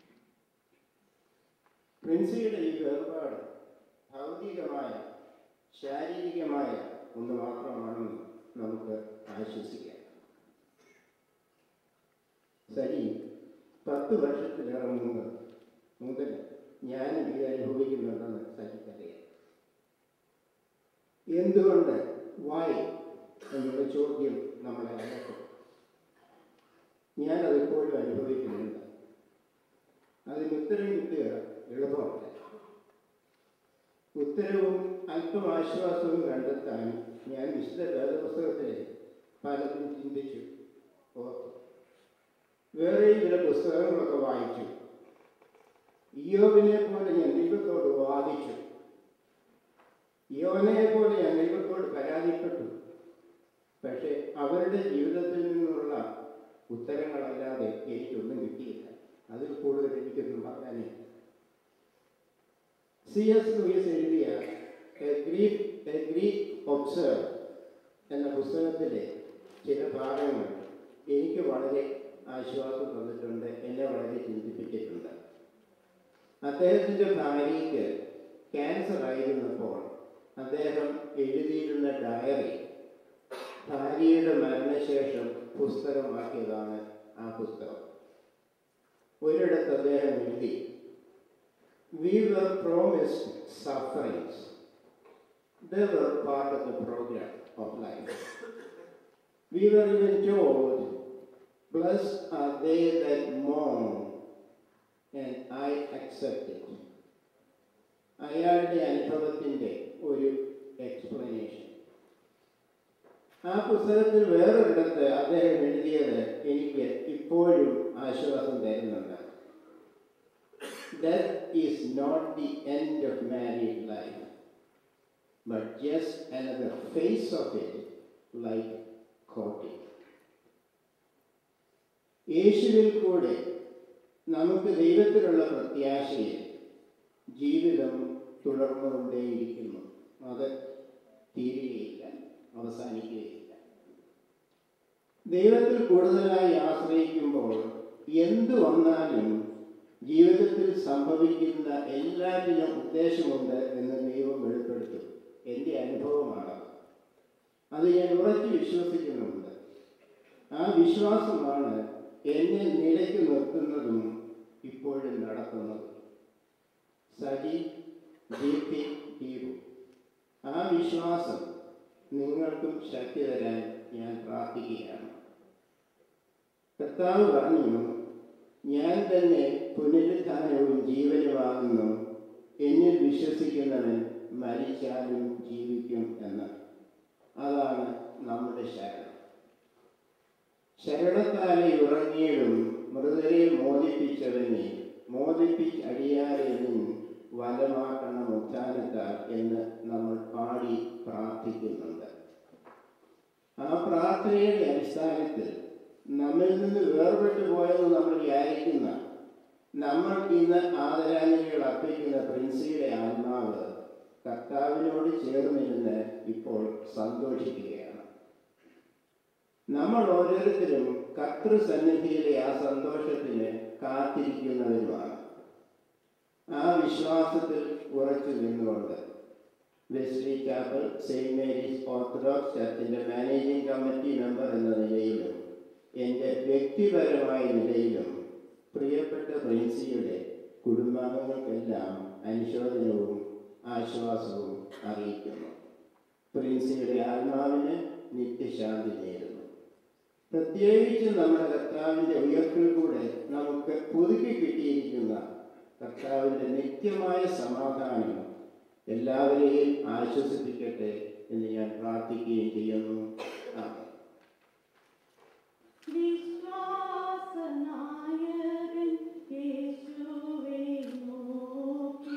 പ്രിൻസിയുടെ ഈ വേർപാട് ഭൗതികമായ ശാരീരികമായ ഒന്ന് മാത്രമാണെന്ന് നമുക്ക് ആശ്വസിക്കാം സരി പത്ത് വർഷത്തിലേറെ മുമ്പ് മുതൽ ഞാനും ഇത് അനുഭവിക്കുന്നുണ്ടെന്ന് സരിക്കറിയാം എന്തുകൊണ്ട് വായി എന്നുള്ള ചോദ്യം നമ്മളെ അലക്കും ഞാനത് ഇപ്പോഴും അനുഭവിക്കുന്നുണ്ട് അതിന് ഉത്തരം കിട്ടുക എളുപ്പമല്ല ഉത്തരവും അല്പം ആശ്വാസവും കണ്ടെത്താൻ ഞാൻ വിശുദ്ധ വേദപുസ്തകത്തിലെ പലതും ചിന്തിച്ചു ഓർത്തു വേറെയും ചില പുസ്തകങ്ങളൊക്കെ വായിച്ചു ഇയോബിനെ പോലെ ഞാൻ ദൈവത്തോട് വാദിച്ചു യോനെ പോലെ ഞാൻ ദൈവത്തോട് പരാതിപ്പെട്ടു പക്ഷെ അവരുടെ ജീവിതത്തിൽ നിന്നുള്ള ഉത്തരങ്ങളല്ലാതെ എനിക്കൊന്നും കിട്ടിയില്ല അതിൽ കൂടുതൽ എനിക്കൊന്നും പറയാനില്ല സി എസ് ലൂയിസ് എഴുതിയ a grief a grief observed എന്ന പുസ്തകത്തിലെ ചില ഭാഗങ്ങൾ എനിക്ക് വളരെ ആശ്വാസം തന്നിട്ടുണ്ട് എന്നെ വളരെ ചിന്തിപ്പിച്ചിട്ടുണ്ട് അദ്ദേഹത്തിൻ്റെ ഭാര്യയ്ക്ക് ക്യാൻസർ ആയിരുന്നപ്പോൾ അദ്ദേഹം എഴുതിയിരുന്ന ഡയറി ഭാര്യയുടെ മരണശേഷം പുസ്തകമാക്കിയതാണ് ആ പുസ്തകം ഒരിടത്ത് അദ്ദേഹം എഴുതി we were promised sufferings the were part of the programme of life we were even told Blessed are they that mourn, and I accept it. അയാളുടെ അനുഭവത്തിൻ്റെ ഒരു എക്സ്പ്ലനേഷൻ ആ പുസ്തകത്തിൽ വേറൊരിടത്ത് അദ്ദേഹം എഴുതിയത് എനിക്ക് ഇപ്പോഴും ആശ്വാസം തരുന്നുണ്ട് Death is not the end of married life, but just another face of it, like courting. യേശുവിൽ കൂടെ നമുക്ക് ദൈവത്തിലുള്ള പ്രത്യാശയിൽ ജീവിതം തുടർന്നുകൊണ്ടേയിരിക്കുന്നു അത് തീരുകയില്ല അവസാനിക്കുകയില്ല ദൈവത്തിൽ കൂടുതലായി ആശ്രയിക്കുമ്പോൾ എന്തു വന്നാലും ജീവിതത്തിൽ സംഭവിക്കുന്ന എല്ലാറ്റിനും ഉദ്ദേശമുണ്ട് എന്ന് ദൈവം വെളിപ്പെടുത്തും എൻ്റെ അനുഭവമാണ് അത് ഞാൻ ഉറച്ചു വിശ്വസിക്കുന്നുണ്ട് ആ വിശ്വാസമാണ് എന്നെ നിലയ്ക്ക് നിർത്തുന്നതും ഇപ്പോഴും നടത്തുന്നതും സജി ദീപ്തി ദീപു ആ വിശ്വാസം നിങ്ങൾക്കും ശക്തി തരാൻ ഞാൻ പ്രാർത്ഥിക്കുകയാണ് കർത്താവ് പറഞ്ഞു ഞാൻ തന്നെ പുനരുദ്ധാനവും ജീവനുമാകുന്നു എന്നിൽ വിശ്വസിക്കുന്നവൻ മരിച്ചാലും ജീവിക്കും എന്ന് അതാണ് നമ്മുടെ ശരണം ശരണത്താലെ ഉറങ്ങിയതും മൃതരെ മോദിപ്പിച്ചവനെ മോദിപ്പിച്ച് അടിയാരെ നിൻ വലമാക്കണം ഉത്ഥാനത്താൽ എന്ന് നമ്മൾ പാടി പ്രാർത്ഥിക്കുന്നുണ്ട് ആ പ്രാർത്ഥനയുടെ അടിസ്ഥാനത്തിൽ നമ്മിൽ നിന്ന് വേർപെട്ടു പോയെന്ന് നമ്മൾ വിചാരിക്കുന്ന നമ്മൾ ഇന്ന് ആദരാഞ്ജലികൾ അർപ്പിക്കുന്ന പ്രിൻസിയുടെ ആത്മാവ് കർത്താവിനോട് ചേർന്നിരുന്ന് ഇപ്പോൾ സന്തോഷിക്കുകയാണ് നമ്മൾ ഓരോരുത്തരും കർത്തൃസന്നിധിയിലെ ആ സന്തോഷത്തിന് കാത്തിരിക്കുന്നവരുമാണ് ആ വിശ്വാസത്തിൽ ഉറച്ചു നിന്നുകൊണ്ട് Wesley Chapel Saint Mary's Orthodox ചർച്ചിൻ്റെ മാനേജിംഗ് കമ്മിറ്റി മെമ്പർ എന്ന നിലയിലും എൻ്റെ വ്യക്തിപരമായ നിലയിലും പ്രിയപ്പെട്ട പ്രിൻസിയുടെ കുടുംബാംഗങ്ങൾക്കെല്ലാം അനുശോചനവും ആശ്വാസവും അറിയിക്കുന്നു പ്രിൻസിയുടെ ആത്മാവിന് നിത്യശാന്തി നേരുന്നു പ്രത്യേകിച്ച് നമ്മുടെ കർത്താവിൻ്റെ ഉയർപ്പിൽ കൂടെ നമുക്ക് പുതുക്കി കിട്ടിയിരിക്കുന്ന കർത്താവിൻ്റെ നിത്യമായ സമാധാനം എല്ലാവരെയും ആശ്വസിപ്പിക്കട്ടെ എന്ന് ഞാൻ പ്രാർത്ഥിക്കുകയും ചെയ്യുന്നു ആമേൻ. വിശ്വാസനായകൻ യേശുവേ നോക്കി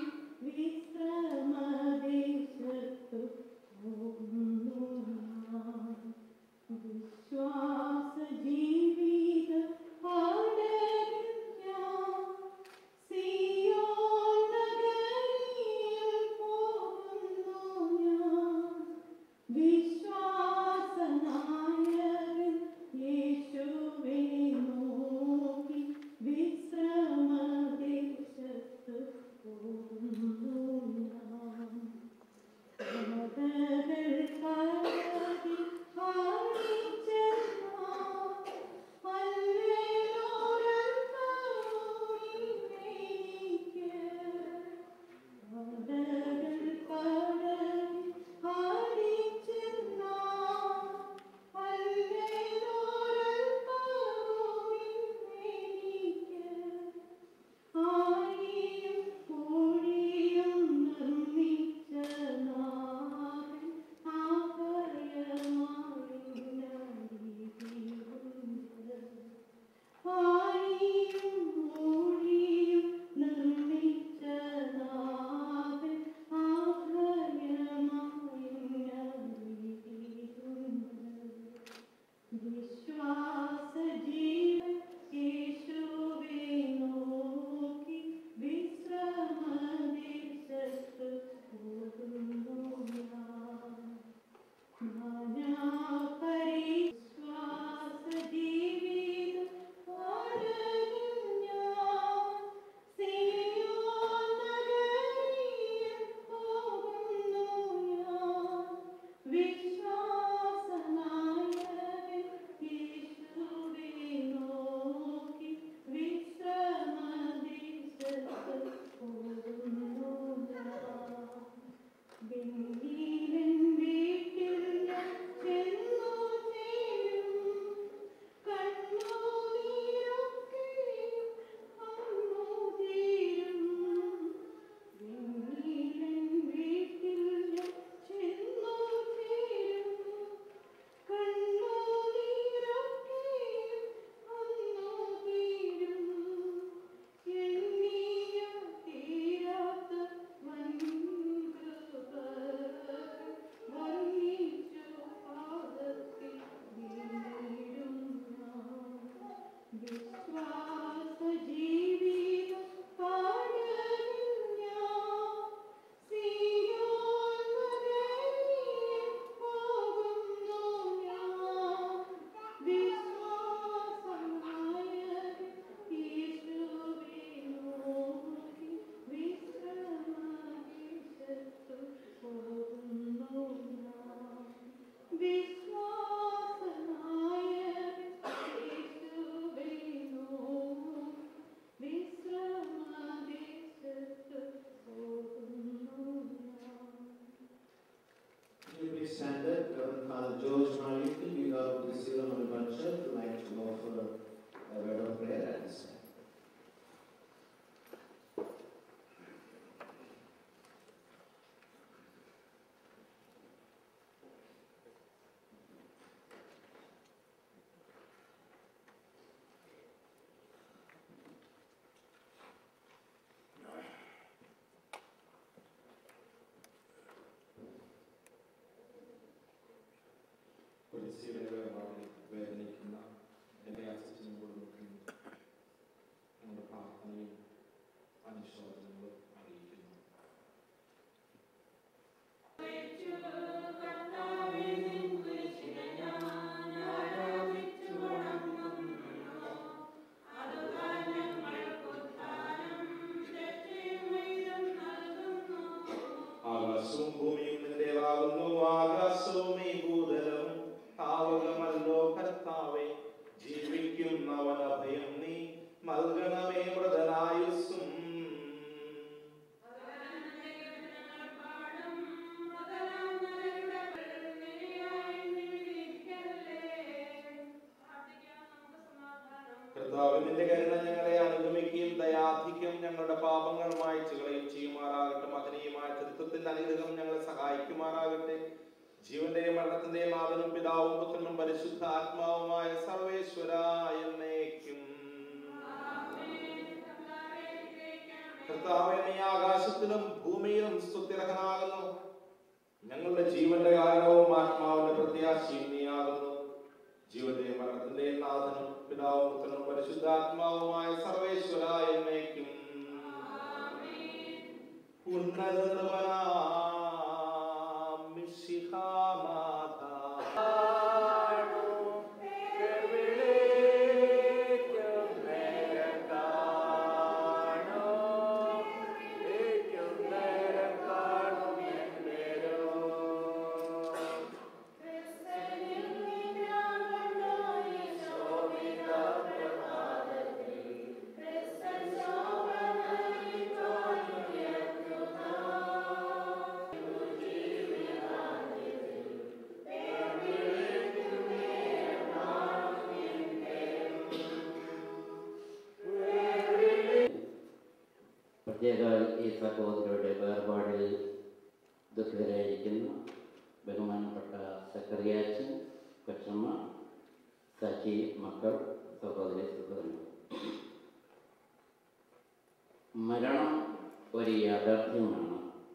വിശ്രമദേശത്തു പോകുന്നു ഞാൻ. വിശ്വാസജീവിത പാടകൻ ഞാൻ. സിയോൻ നഗരിയിൽ പോകുന്നു ഞാൻ. വിശ്വാസനായകൻ യേശുവേ നോക്കി വിശ്രമദേശത്തു പോകുന്നു ഞാൻ. പാതകൾ കടതി പാടിച്ചെന്നാൽ ഹല്ലേലൂയ പാതകൾ കടതി പാടിച്ചെന്നാൽ ഹല്ലേലൂയ ആഴിയും കോഴിയും നിർമ്മിച്ച നാഥൻ ആകയമായുണ്ട്. ആഴിയും കോഴിയും നിർമ്മിച്ച നാഥൻ ആകയമായുണ്ട്. വിശ്വാസജീവൻ യേശുവേ നോക്കി വിശ്രമദേശത്ത് പോകുന്നു ഞാൻ. ജ്ഞാനപരിശ്വാസജീവിതം വാഴയും ഞാൻ. സിയോൻ നഗരിയിൽ പോകുന്നു ഞാൻ. വിശ്വാസനായകൻ യേശുവേ നോക്കി വിശ്രമദേശത്ത് പോകുന്നു ഞാൻ. വെണ്ണീരൻ വീട്ടിൽ ഞാൻ ചെന്നു ചേരും. കണ്ണുനീരൊക്കെയും അന്നു തീരും. വെണ്ണീരൻ വീട്ടിൽ ഞാൻ ചെന്നു ചേരും. കണ്ണുനീരൊക്കെയും അന്നു തീരും. എണ്ണിയും തീരാത്ത വൻകൃപകൾ വർണ്ണിച്ചു പാദത്തിൽ വീണിടും ഞാൻ. വിശ്വാസജീവിതം പാടയും ഞാൻ. സിയോൻ നഗരിയിൽ പോകുന്നു ഞാൻ. വിശ്വാസനായകൻ യേശുവേ നോക്കി വിശ്രമദേശത്തു പോകുന്നു ഞാൻ. വിശ്വാസനായകൻ യേശുവേ നോക്കി വിശ്രമദേശത്തു പോകുന്നു ഞാൻ. Will you please stand up, Reverend Father George Marlington, we are of the Ceylon Church, would like to offer a word of prayer at this time. കുരിശിലെ വേർപാടിൽ വേദനിക്കുന്ന എൻ്റെ അസിസ്റ്റൻ കുടുംബത്തിന് നമ്മുടെ പ്രാർത്ഥനയും അനുശോചനങ്ങളും അറിയിക്കുന്നു ആകാശവും ഭൂമിയും നിന്റേതാകുന്നു ആകാശവും ഈ ഭൂതലവും താവകമല്ലോ കർത്താവേ ജീവി കർത്താവ് നിന്റെ കരുണ ഞങ്ങളെ അനുഗമിക്കുകയും ദയാധിക്യം ഞങ്ങളുടെ പാപങ്ങൾ മായ്ച്ചു കളയും ചെയ്യുമാറാകട്ടെ മകനീയമായ തൃത്വത്തിന്റെ അനുഗ്രഹം ഞങ്ങളെ സഹായിക്കുമാറാകട്ടെ ജീവന്റെയും മരണത്തിന്റെയും നാഥനും പിതാവും പുത്രനും പരിശുദ്ധ ആത്മാവുമായ സർവേശ്വരായ എന്നേക്കും കർത്താവേ നീ ആകാശത്തിലും ഭൂമിയിലും സ്തുത്യർഹനാകുന്നു ഞങ്ങളുടെ ജീവന്റെ കാരണവും ആത്മാവിന്റെ പ്രത്യാശയും നീയാകുന്നു ജീവന്റെയും മരണത്തിന്റെയും നാഥനും പിതാവും പുത്രനും പരിശുദ്ധാത്മാവുമായ സർവേശ്വരായ എന്നേക്കും ഉന്നതനാം മിശിഹാനാഥ പ്രത്യേക ഈ സഹോദരരുടെ വേർപാടിൽ ദുഃഖിതരായിരിക്കുന്നു ബഹുമാനപ്പെട്ട സക്കറിയാച്ചൻ കൊച്ചമ്മ സച്ചി മക്കൾ സഹോദരി സഹോദരങ്ങൾ മരണം ഒരു യാഥാർത്ഥ്യമാണ്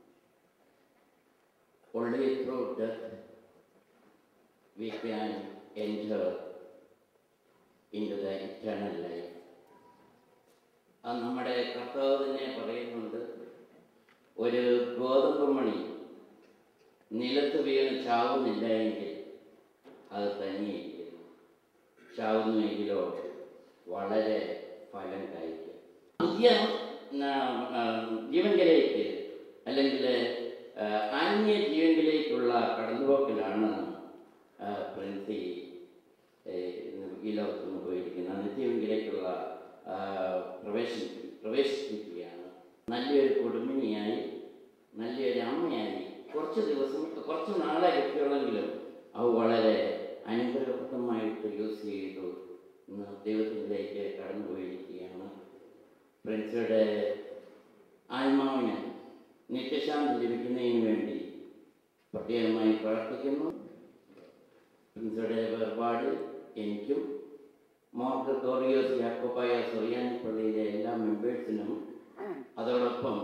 only through death we can enter into the eternal life അത് നമ്മുടെ കർത്താവ് തന്നെ പറയുന്നുണ്ട് ഒരു ഗോതമ്പ് മണി നിലത്ത് വീണ് ചാവുന്നില്ല എങ്കിൽ അത് തനിയിരിക്കുന്നു ചാവുന്നുവെങ്കിലോ വളരെ ഫലം കായ്ക്കും പുതിയ ജീവങ്കിലേക്ക് അല്ലെങ്കിൽ ആ, ആത്മീയ ജീവങ്കിലേക്കുള്ള കടന്നുപോക്കിലാണ് ആ, പ്രിൻസി ഏ, ഈ ലോകത്ത് നിന്ന് പോയിരിക്കുന്ന നിത്യമെങ്കിലേക്കുള്ള ആ, പ്രവേശി പ്രവേശിപ്പിക്കുകയാണ് നല്ലൊരു കുടുംബിനിയായി നല്ലൊരു അമ്മയായി കുറച്ച് ദിവസം കുറച്ച് നാളെ കിട്ടിയുള്ളെങ്കിലും അവ വളരെ അനുഗ്രഹപ്രദമായിട്ട് യൂസ് ചെയ്തു ഇന്ന് ദൈവത്തിലേക്ക് കടന്നുപോയിരിക്കുകയാണ് പ്രിൻസിയുടെ ആത്മാവിന് നിത്യശാന്തി ലഭിക്കുന്നതിന് വേണ്ടി പ്രത്യേകമായി പ്രാർത്ഥിക്കുന്നു പ്രിൻസിയുടെ വേർപാട് എനിക്കും മോർക്ക് കോറിയോസ് യാക്കോപ്പായ സൊറിയാനി പള്ളിയിലെ എല്ലാ മെമ്പേഴ്സിനും അതോടൊപ്പം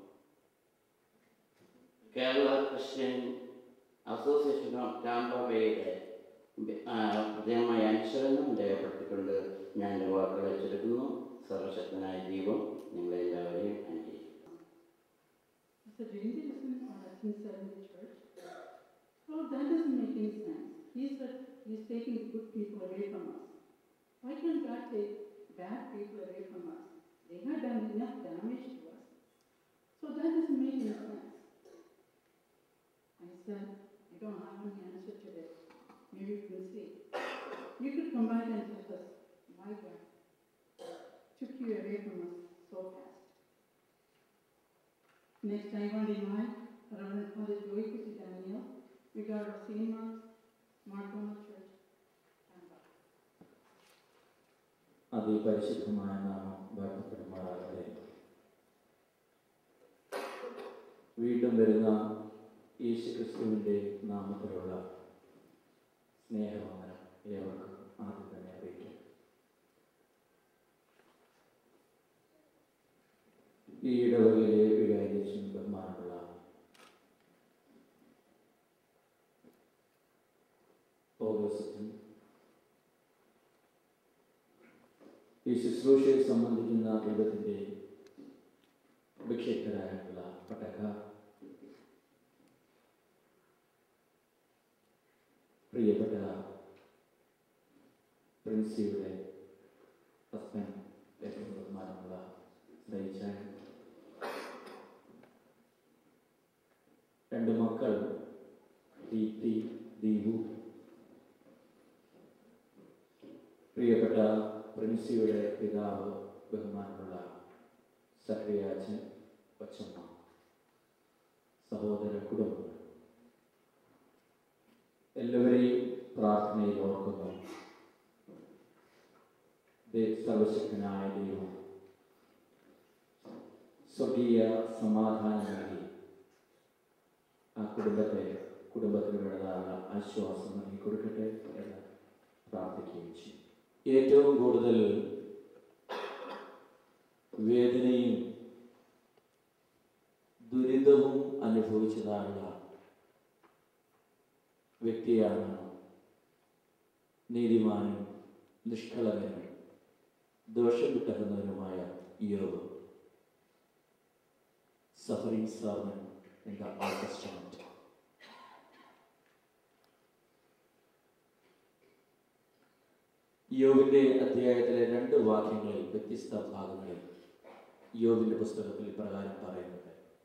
കേരള ക്രിസ്ത്യൻ അസോസിയേഷൻ ഓഫ് ടാമ്പയുടെ പ്രത്യേകമായ അനുസരണം രേഖപ്പെടുത്തിക്കൊണ്ട് ഞാൻ എൻ്റെ വാക്കുകളെ ചുരുക്കുന്നു സർവശക്തനായ ദൈവം നിങ്ങളെല്ലാവരെയും അനുഗ്രഹിക്കും It's a Judaism or Latin Seventh Church. Well, that doesn't make any sense. He's, a, he's taking good people away from us. Why can't God take bad people away from us? They have done enough damage to us. So that doesn't make any sense. I said, I don't have any answer to this. Maybe you can see. You could come back and tell us why God took you away from us so fast. Next, I want to invite Reverend Father Joey Kusi Daniel, regard of St. Mark's, Markona Church, Tampa. അതിപരിശുദ്ധമായ നാമം വാഴ്ത്തപ്പെടുമാറാകട്ടെ വീണ്ടും വരുന്ന യേശു ക്രിസ്തുവിൻ്റെ നാമത്തിലുള്ള സ്നേഹവന്ദനം ഏവർക്കും ആദ്യം തന്നെ അറിയിക്കും ഈ ഇടവകയിലെ വികാരിയച്ഛൻ ബഹുമാനമുള്ള ഓഗസ്റ്റും ഈ ശുശ്രൂഷയെ സംബന്ധിക്കുന്ന ദൈവത്തിൻ്റെ അഭിഷേക്തരായിട്ടുള്ള പട്ടക്ക പ്രിയപ്പെട്ട പ്രിൻസിയുടെ ഹസ്ബൻഡ് ഏറ്റവും ബഹുമാനമുള്ള സ്നേഹിച്ചാൻ രണ്ട് മക്കൾ ദീപ്തി ദീപു പ്രിയപ്പെട്ട പ്രിൻസിയുടെ പിതാവ് ബഹുമാനമുള്ള സക്രിയാച്ചൻ കൊച്ചമ്മ സഹോദര കുടുംബങ്ങൾ എല്ലാവരെയും പ്രാർത്ഥനയിൽ ഓർക്കുന്നു ദൈ- സർവശക്തനായ ദൈവം സ്വർഗീയ സമാധാനം നൽകി ആ കുടുംബത്തെ കുടുംബത്തിന് വേണ്ടതായ ആശ്വാസം നൽകി കൊടുക്കട്ടെ എന്ന് പ്രാർത്ഥിക്കുകയും ചെയ്യും ഏറ്റവും കൂടുതൽ വേദനയും ദുരിതവും അനുഭവിച്ചതായുള്ള വ്യക്തിയാണ് നീതിമാനും നിഷ്കളങ്കനും ദോഷം വിട്ടകുന്നവനുമായ യോബ് suffering servant in the Old Testament. യോബിന്റെ അധ്യായത്തിലെ രണ്ട് വാക്യങ്ങളിൽ വ്യത്യസ്ത ഭാഗങ്ങളിൽ യോബിന്റെ പുസ്തകത്തിൽ ഇപ്രകാരം പറയുന്നുണ്ട്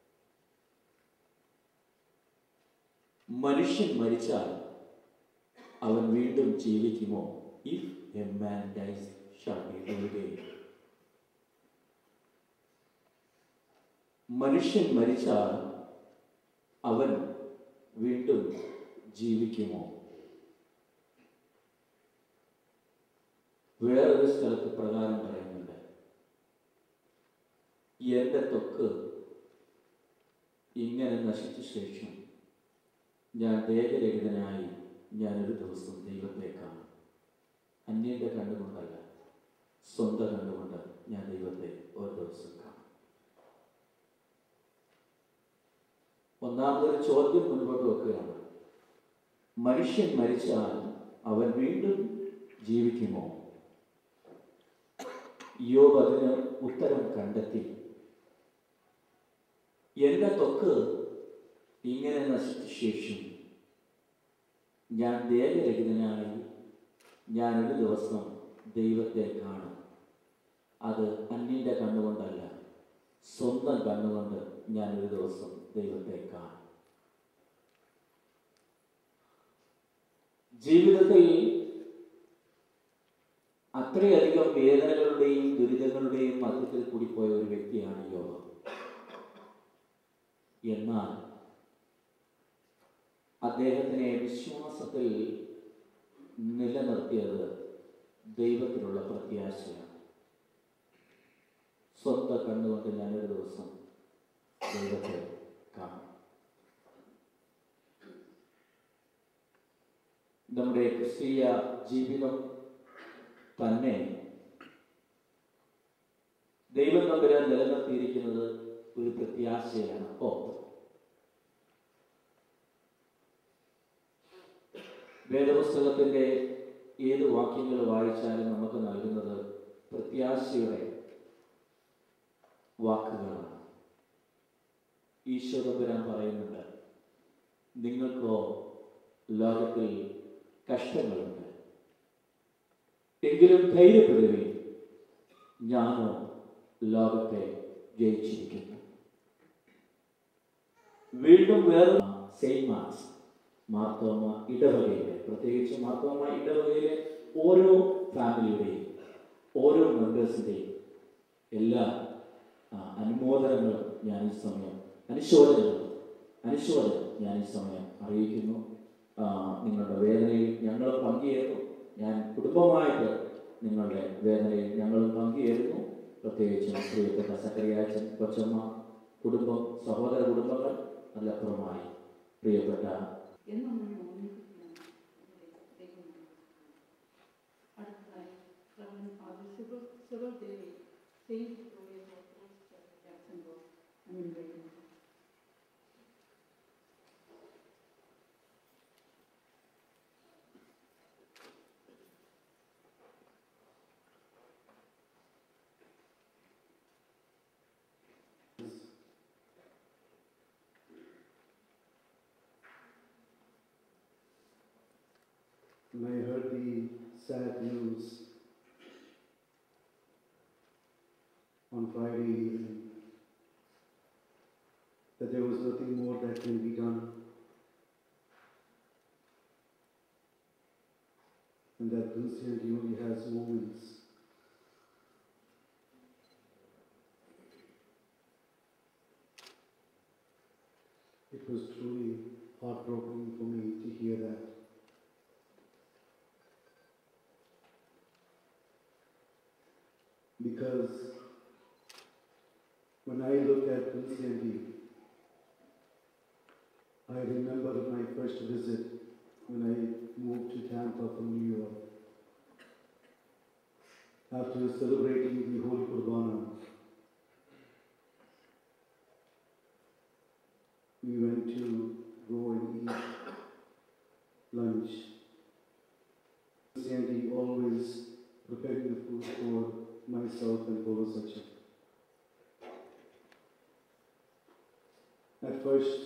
മനുഷ്യൻ മരിച്ചാൽ അവൻ വീണ്ടും ജീവിക്കുമോ if a man dies shall be living മനുഷ്യൻ മരിച്ചാൽ അവൻ വീണ്ടും ജീവിക്കുമോ വേറൊരു സ്ഥലത്ത് പ്രകാരം പറയുന്നുണ്ട് എൻ്റെ ത്വക്ക് ഇങ്ങനെ നശിച്ച ശേഷം ഞാൻ ദേഹരഹിതനായി ഞാനൊരു ദിവസം ദൈവത്തെ കാണും അന്യന്റെ കണ്ടുകൊണ്ടല്ല സ്വന്തം കണ്ടുകൊണ്ട് ഞാൻ ദൈവത്തെ ഒരു ദിവസം കാണും ഒന്നാമതൊരു ചോദ്യം മുൻപോട്ട് വെക്കുകയാണ് മനുഷ്യൻ മരിച്ചാൽ അവൻ വീണ്ടും ജീവിക്കുമോ യോബ് അതിന് ഉത്തരം കണ്ടെത്തി എൻ്റെ ത്വക്ക് ഇങ്ങനെ നശിച്ച ശേഷം ഞാൻ ദേഹരഹിതനായി ഞാനൊരു ദിവസം ദൈവത്തെ കാണും അത് അന്യൻ്റെ കണ്ണുകൊണ്ടല്ല സ്വന്തം കണ്ണുകൊണ്ട് ഞാനൊരു ദിവസം ദൈവത്തെ കാണും ജീവിതത്തിൽ അത്രയധികം വേദനകളുടെയും ദുരിതങ്ങളുടെയും മധ്യത്തിൽ കൂടി പോയ ഒരു വ്യക്തിയാണ് യോഗ എന്നാൽ അദ്ദേഹത്തിനെ വിശ്വാസത്തിൽ നിലനിർത്തിയത് ദൈവത്തിലുള്ള പ്രത്യാശയാണ് സ്വന്തം കണ്ണുകൊണ്ട് ഞാനൊരു ദിവസം ദൈവത്തെ കാണും നമ്മുടെ ക്രിസ്തീയ ജീവിതം തന്നെ ദൈവം തമ്പുരാൻ നിലനിർത്തിയിരിക്കുന്നത് ഒരു പ്രത്യാശയാണ് ഹോപ്പ് വേദപുസ്തകത്തിൻ്റെ ഏത് വാക്യങ്ങൾ വായിച്ചാലും നമുക്ക് നൽകുന്നത് പ്രത്യാശയുടെ വാക്കുകളാണ് ഈശോ തമ്പുരാൻ പറയുന്നുണ്ട് നിങ്ങൾക്കോ ലോകത്തിൽ കഷ്ടങ്ങളുണ്ട് എങ്കിലും ധൈര്യപ്പെടുകയും ഞാനോ ലോകത്തെ ജയിച്ചിരിക്കുന്നു വീണ്ടും വേറെ സെയിന്റ് മാർക്സ് മാർത്തോമ ഇടവകയിലെ പ്രത്യേകിച്ച് മാർത്തോമ ഇടവകയിലെ ഓരോ ഫാമിലിയുടെയും ഓരോ മെമ്പേഴ്സിൻ്റെയും എല്ലാ ആ, അനുമോദനങ്ങളും ഞാൻ ഈ സമയം അനുശോചനങ്ങളും അനുശോചനം ഞാൻ ഈ സമയം അറിയിക്കുന്നു ആ, നിങ്ങളുടെ വേദനയിൽ ഞങ്ങൾ പങ്കുചേരുന്നു ഞാൻ കുടുംബമായിട്ട് നിങ്ങളുടെ വേദനയിൽ ഞങ്ങളും പങ്കുചേരുന്നു പ്രത്യേകിച്ച് പ്രിയപ്പെട്ട സക്കറിയാച്ചൻ കൊച്ചമ്മ കുടുംബം സഹോദര കുടുംബങ്ങൾ അതിലപ്പുറമായി പ്രിയപ്പെട്ട എന്ന് നമ്മൾ ഓർമ്മിപ്പിക്കുകയാണ് നമ്മുടെ ദൈവം അടുത്തതായി റവൻ ഫാദർ സിറോ സിറോ ദേവി Saint Victoria Orthodox Church Jacksonburg അനുഗ്രഹിക്കുന്നു When I heard the sad news on Friday evening that there was nothing more that can be done, and that Vincent only has moments. It was truly heartbroken for me to hear that. because when I look at Christianity, I remember my first visit when I moved to Tampa from New York. After celebrating the Holy Qurbana, we went to go and eat lunch. Christianity always preparing the food for myself and Polo Sacha. At first,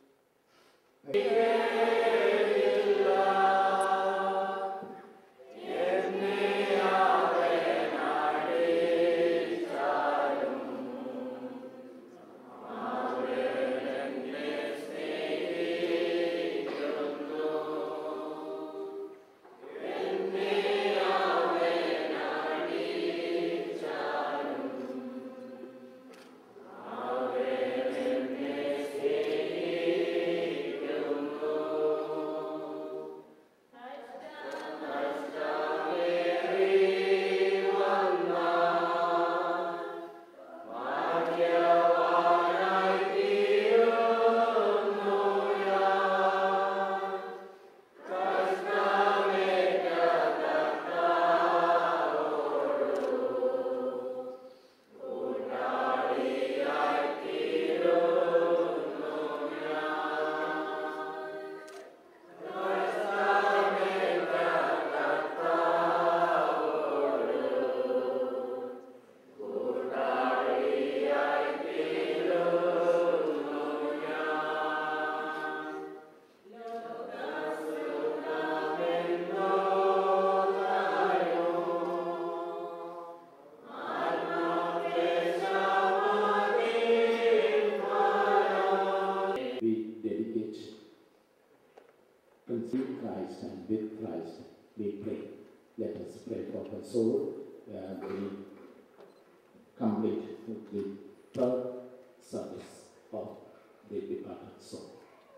we dedicate, conceive Christ and with Christ we pray. Let us pray for her soul. Uh, we complete the third service of the departed soul.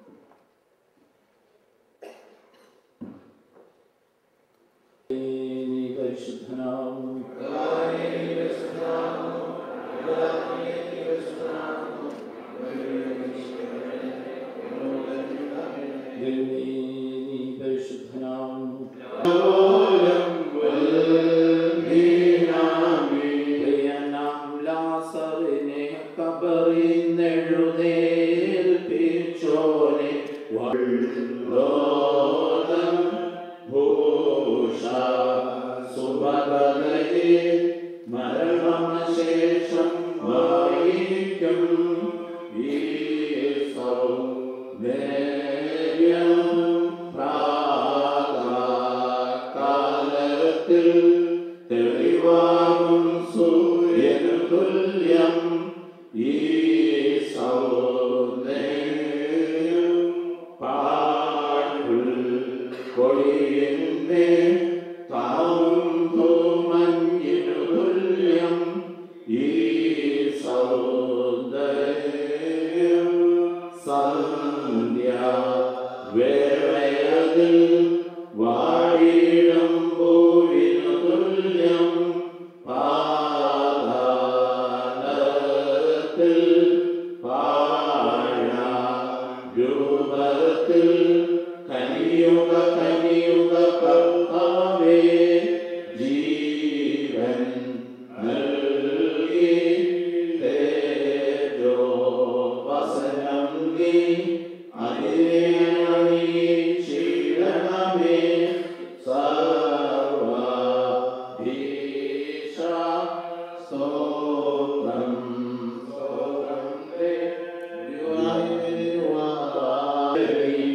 നീ പരിശുദ്ധനാകുന്നു ദൈവമേ, നീ പരിശുദ്ധനാകുന്നു പ്രിയനാം ലാസറിനെ കബറിൽ നിന്നെഴുന്നേൽപ്പിച്ചോനെ ലോകം ഭൂഷ സുഭഗതയെ മരണശേഷം വായിക്കും ഈ സൗന്ദര്യം പ്രാകാലത്തിൽ തെളിവാകും സൂര്യനു തുല്യം ഈ സൗന്ദര്യം പാട്ടുൽ കൊടിയന്റെ താവും തൂമഞ്ഞിനു തുല്യം ഈ സൗന്ദര്യം സന്ധ്യ വേളയതിൽ വാഴിടം പൂവിനു തുല്യം പാതാളത്തിൽ പാഴ രൂപത്തിൽ കനിയുക കനിയുക കർത്താവേ ജീവൻ നൽകി തേജോ വസനം നീ അതിനെ അണിയിച്ചിടണമേ സർവീശ സ്തോത്രം സ്തോത്രം ദൈവമേ,